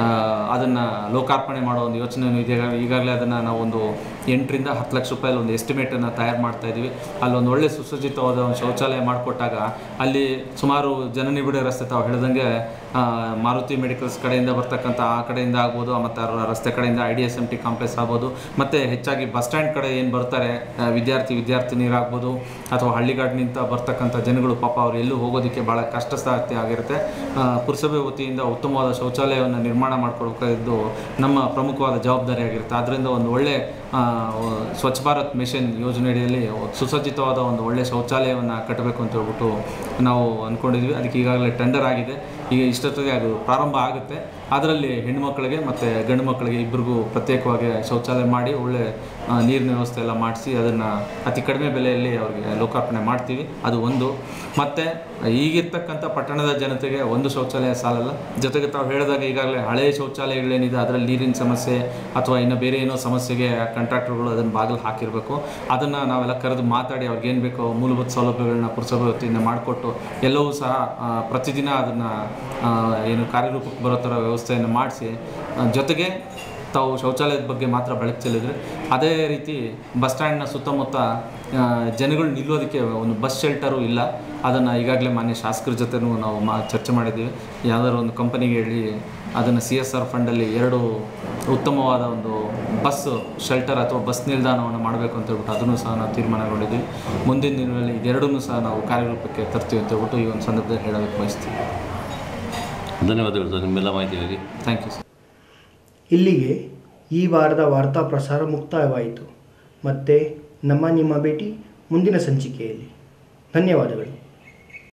ಅದನ್ನು ಲೋಕಾರ್ಪಣೆ ಮಾಡೋ ಒಂದು ಯೋಚನೆಯೂ ಇದೆ ಈಗಾಗಲೇ ಅದನ್ನು ನಾವು ಒಂದು ಎಂಟರಿಂದ ಹತ್ತು ಲಕ್ಷ ರೂಪಾಯಲ್ಲಿ ಒಂದು ಎಸ್ಟಿಮೇಟನ್ನು ತಯಾರು ಮಾಡ್ತಾ ಇದ್ದೀವಿ ಅಲ್ಲೊಂದು ಒಳ್ಳೆ ಸುಸಜ್ಜಿತವಾದ ಒಂದು ಶೌಚಾಲಯ ಮಾಡಿಕೊಟ್ಟಾಗ ಅಲ್ಲಿ ಸುಮಾರು ಜನನಿಬಿಡ ರಸ್ತೆ ತಾವು ಹೇಳ್ದಂಗೆ ಆ, ಮಾರುತಿ ಮೆಡಿಕಲ್ಸ್ ಕಡೆಯಿಂದ ಬರ್ತಕ್ಕಂಥ ಆ ಕಡೆಯಿಂದ ಆಗ್ಬೋದು ಮತ್ತು ಆ ರಸ್ತೆ ಕಡೆಯಿಂದ I D S M T complex ಆಗ್ಬೋದು ಮತ್ತು ಹೆಚ್ಚಾಗಿ ಬಸ್ ಸ್ಟ್ಯಾಂಡ್ ಕಡೆ ಏನು ಬರ್ತಾರೆ ಆ, ವಿದ್ಯಾರ್ಥಿ ವಿದ್ಯಾರ್ಥಿನಿಯರಾಗ್ಬೋದು ಅಥವಾ ಹಳ್ಳಿಗಾಡಿನಿಂದ ಬರ್ತಕ್ಕಂಥ ಜನಗಳು ಪಾಪ ಅವ್ರು ಎಲ್ಲೂ ಹೋಗೋದಕ್ಕೆ ಭಾಳ ಕಷ್ಟ ಸಾಧ್ಯ ಆಗಿರುತ್ತೆ ಆ, ಪುರಸಭೆ ವತಿಯಿಂದ ಉತ್ತಮವಾದ ಶೌಚಾಲಯವನ್ನು ನಿರ್ಮಾಣ ಮಾಡಿಕೊಡ್ಬೇಕಾದ್ದು ನಮ್ಮ ಪ್ರಮುಖವಾದ ಜವಾಬ್ದಾರಿ ಆಗಿರುತ್ತೆ ಆದ್ದರಿಂದ ಒಂದು ಒಳ್ಳೆ ಆ, ಸ್ವಚ್ಛ ಭಾರತ್ ಮಿಷನ್ ಯೋಜನೆಯಡಿಯಲ್ಲಿ ಸುಸಜ್ಜಿತವಾದ ಒಂದು ಒಳ್ಳೆ ಶೌಚಾಲಯವನ್ನು ಕಟ್ಟಬೇಕು ಅಂತ ಹೇಳ್ಬಿಟ್ಟು ನಾವು ಅಂದ್ಕೊಂಡಿದ್ವಿ ಅದಕ್ಕೆ ಈಗಾಗಲೇ ಟೆಂಡರ್ ಆಗಿದೆ ಈಗ ಇಷ್ಟೊತ್ತಿಗೆ ಅದು ಪ್ರಾರಂಭ ಆಗುತ್ತೆ ಅದರಲ್ಲಿ ಹೆಣ್ಣುಮಕ್ಕಳಿಗೆ ಮತ್ತು ಗಂಡು ಮಕ್ಕಳಿಗೆ ಇಬ್ಬರಿಗೂ ಪ್ರತ್ಯೇಕವಾಗಿ ಶೌಚಾಲಯ ಮಾಡಿ ಒಳ್ಳೆ ಆ, ನೀರಿನ ವ್ಯವಸ್ಥೆ ಎಲ್ಲ ಮಾಡಿಸಿ ಅದನ್ನು ಅತಿ ಕಡಿಮೆ ಬೆಲೆಯಲ್ಲಿ ಅವರಿಗೆ ಲೋಕಾರ್ಪಣೆ ಮಾಡ್ತೀವಿ ಅದು ಒಂದು ಮತ್ತು ಈಗಿರ್ತಕ್ಕಂಥ ಪಟ್ಟಣದ ಜನತೆಗೆ ಒಂದು ಶೌಚಾಲಯ ಸಾಲಲ್ಲ ಜೊತೆಗೆ ತಾವು ಹೇಳಿದಾಗ ಈಗಾಗಲೇ ಹಳೆಯ ಶೌಚಾಲಯಗಳೇನಿದೆ ಅದರಲ್ಲಿ ನೀರಿನ ಸಮಸ್ಯೆ ಅಥವಾ ಇನ್ನು ಬೇರೆ ಏನೋ ಸಮಸ್ಯೆಗೆ ಕಾಂಟ್ರಾಕ್ಟರ್ಗಳು ಅದನ್ನು ಬಾಗಿಲು ಹಾಕಿರಬೇಕು ಅದನ್ನು ನಾವೆಲ್ಲ ಕರೆದು ಮಾತಾಡಿ ಅವ್ರಿಗೆ ಏನು ಬೇಕೋ ಮೂಲಭೂತ ಸೌಲಭ್ಯಗಳನ್ನ ಪುರಸಭೆ ವತಿಯಿಂದ ಮಾಡಿಕೊಟ್ಟು ಎಲ್ಲವೂ ಸಹ ಆ, ಪ್ರತಿದಿನ ಅದನ್ನು ಏನು ಕಾರ್ಯರೂಪಕ್ಕೆ ಬರೋ ಥರ ವ್ಯವಸ್ಥೆಯನ್ನು ಮಾಡಿಸಿ ಜೊತೆಗೆ ತಾವು ಶೌಚಾಲಯದ ಬಗ್ಗೆ ಮಾತ್ರ ಬೆಳಕು ಚೆಲ್ಲಿದ್ರೆ ಅದೇ ರೀತಿ ಬಸ್ ಸ್ಟ್ಯಾಂಡ್ನ ಸುತ್ತಮುತ್ತ ಆ, ಜನಗಳು ನಿಲ್ಲೋದಕ್ಕೆ ಒಂದು ಬಸ್ ಶೆಲ್ಟರು ಇಲ್ಲ ಅದನ್ನು ಈಗಾಗಲೇ ಮಾನ್ಯ ಶಾಸಕರ ಜೊತೆನೂ ನಾವು ಮಾ ಚರ್ಚೆ ಮಾಡಿದ್ದೀವಿ ಯಾವುದಾದ್ರು ಒಂದು ಕಂಪನಿಗೆ ಹೇಳಿ ಅದನ್ನು ಸಿ ಎಸ್ ಆರ್ ಫಂಡಲ್ಲಿ ಎರಡು ಉತ್ತಮವಾದ ಒಂದು ಬಸ್ ಶೆಲ್ಟರ್ ಅಥವಾ ಬಸ್ ನಿಲ್ದಾಣವನ್ನು ಮಾಡಬೇಕು ಅಂತ ಹೇಳ್ಬಿಟ್ಟು ಅದನ್ನು ಸಹ ನಾವು ತೀರ್ಮಾನಗೊಂಡಿದ್ದೀವಿ ಮುಂದಿನ ದಿನಗಳಲ್ಲಿ ಇದೆರಡನ್ನೂ ಸಹ ನಾವು ಕಾರ್ಯರೂಪಕ್ಕೆ ತರ್ತೀವಿ ಅಂತ ಹೇಳ್ಬಿಟ್ಟು ಈ ಒಂದು ಸಂದರ್ಭದಲ್ಲಿ ಹೇಳೋದಕ್ಕೆ ಬಯಸ್ತೀವಿ ಧನ್ಯವಾದಗಳು ಸರ್ ನಿಮ್ಮೆಲ್ಲ ಮಾಹಿತಿಗಾಗಿ ಥ್ಯಾಂಕ್ ಯು ಸರ್ ಇಲ್ಲಿಗೆ ಈ ವಾರದ ವಾರ್ತಾ ಪ್ರಸಾರ ಮುಕ್ತಾಯವಾಯಿತು ಮತ್ತೆ ನಮ್ಮ ನಿಮ್ಮ ಭೇಟಿ ಮುಂದಿನ ಸಂಚಿಕೆಯಲ್ಲಿ ಧನ್ಯವಾದಗಳು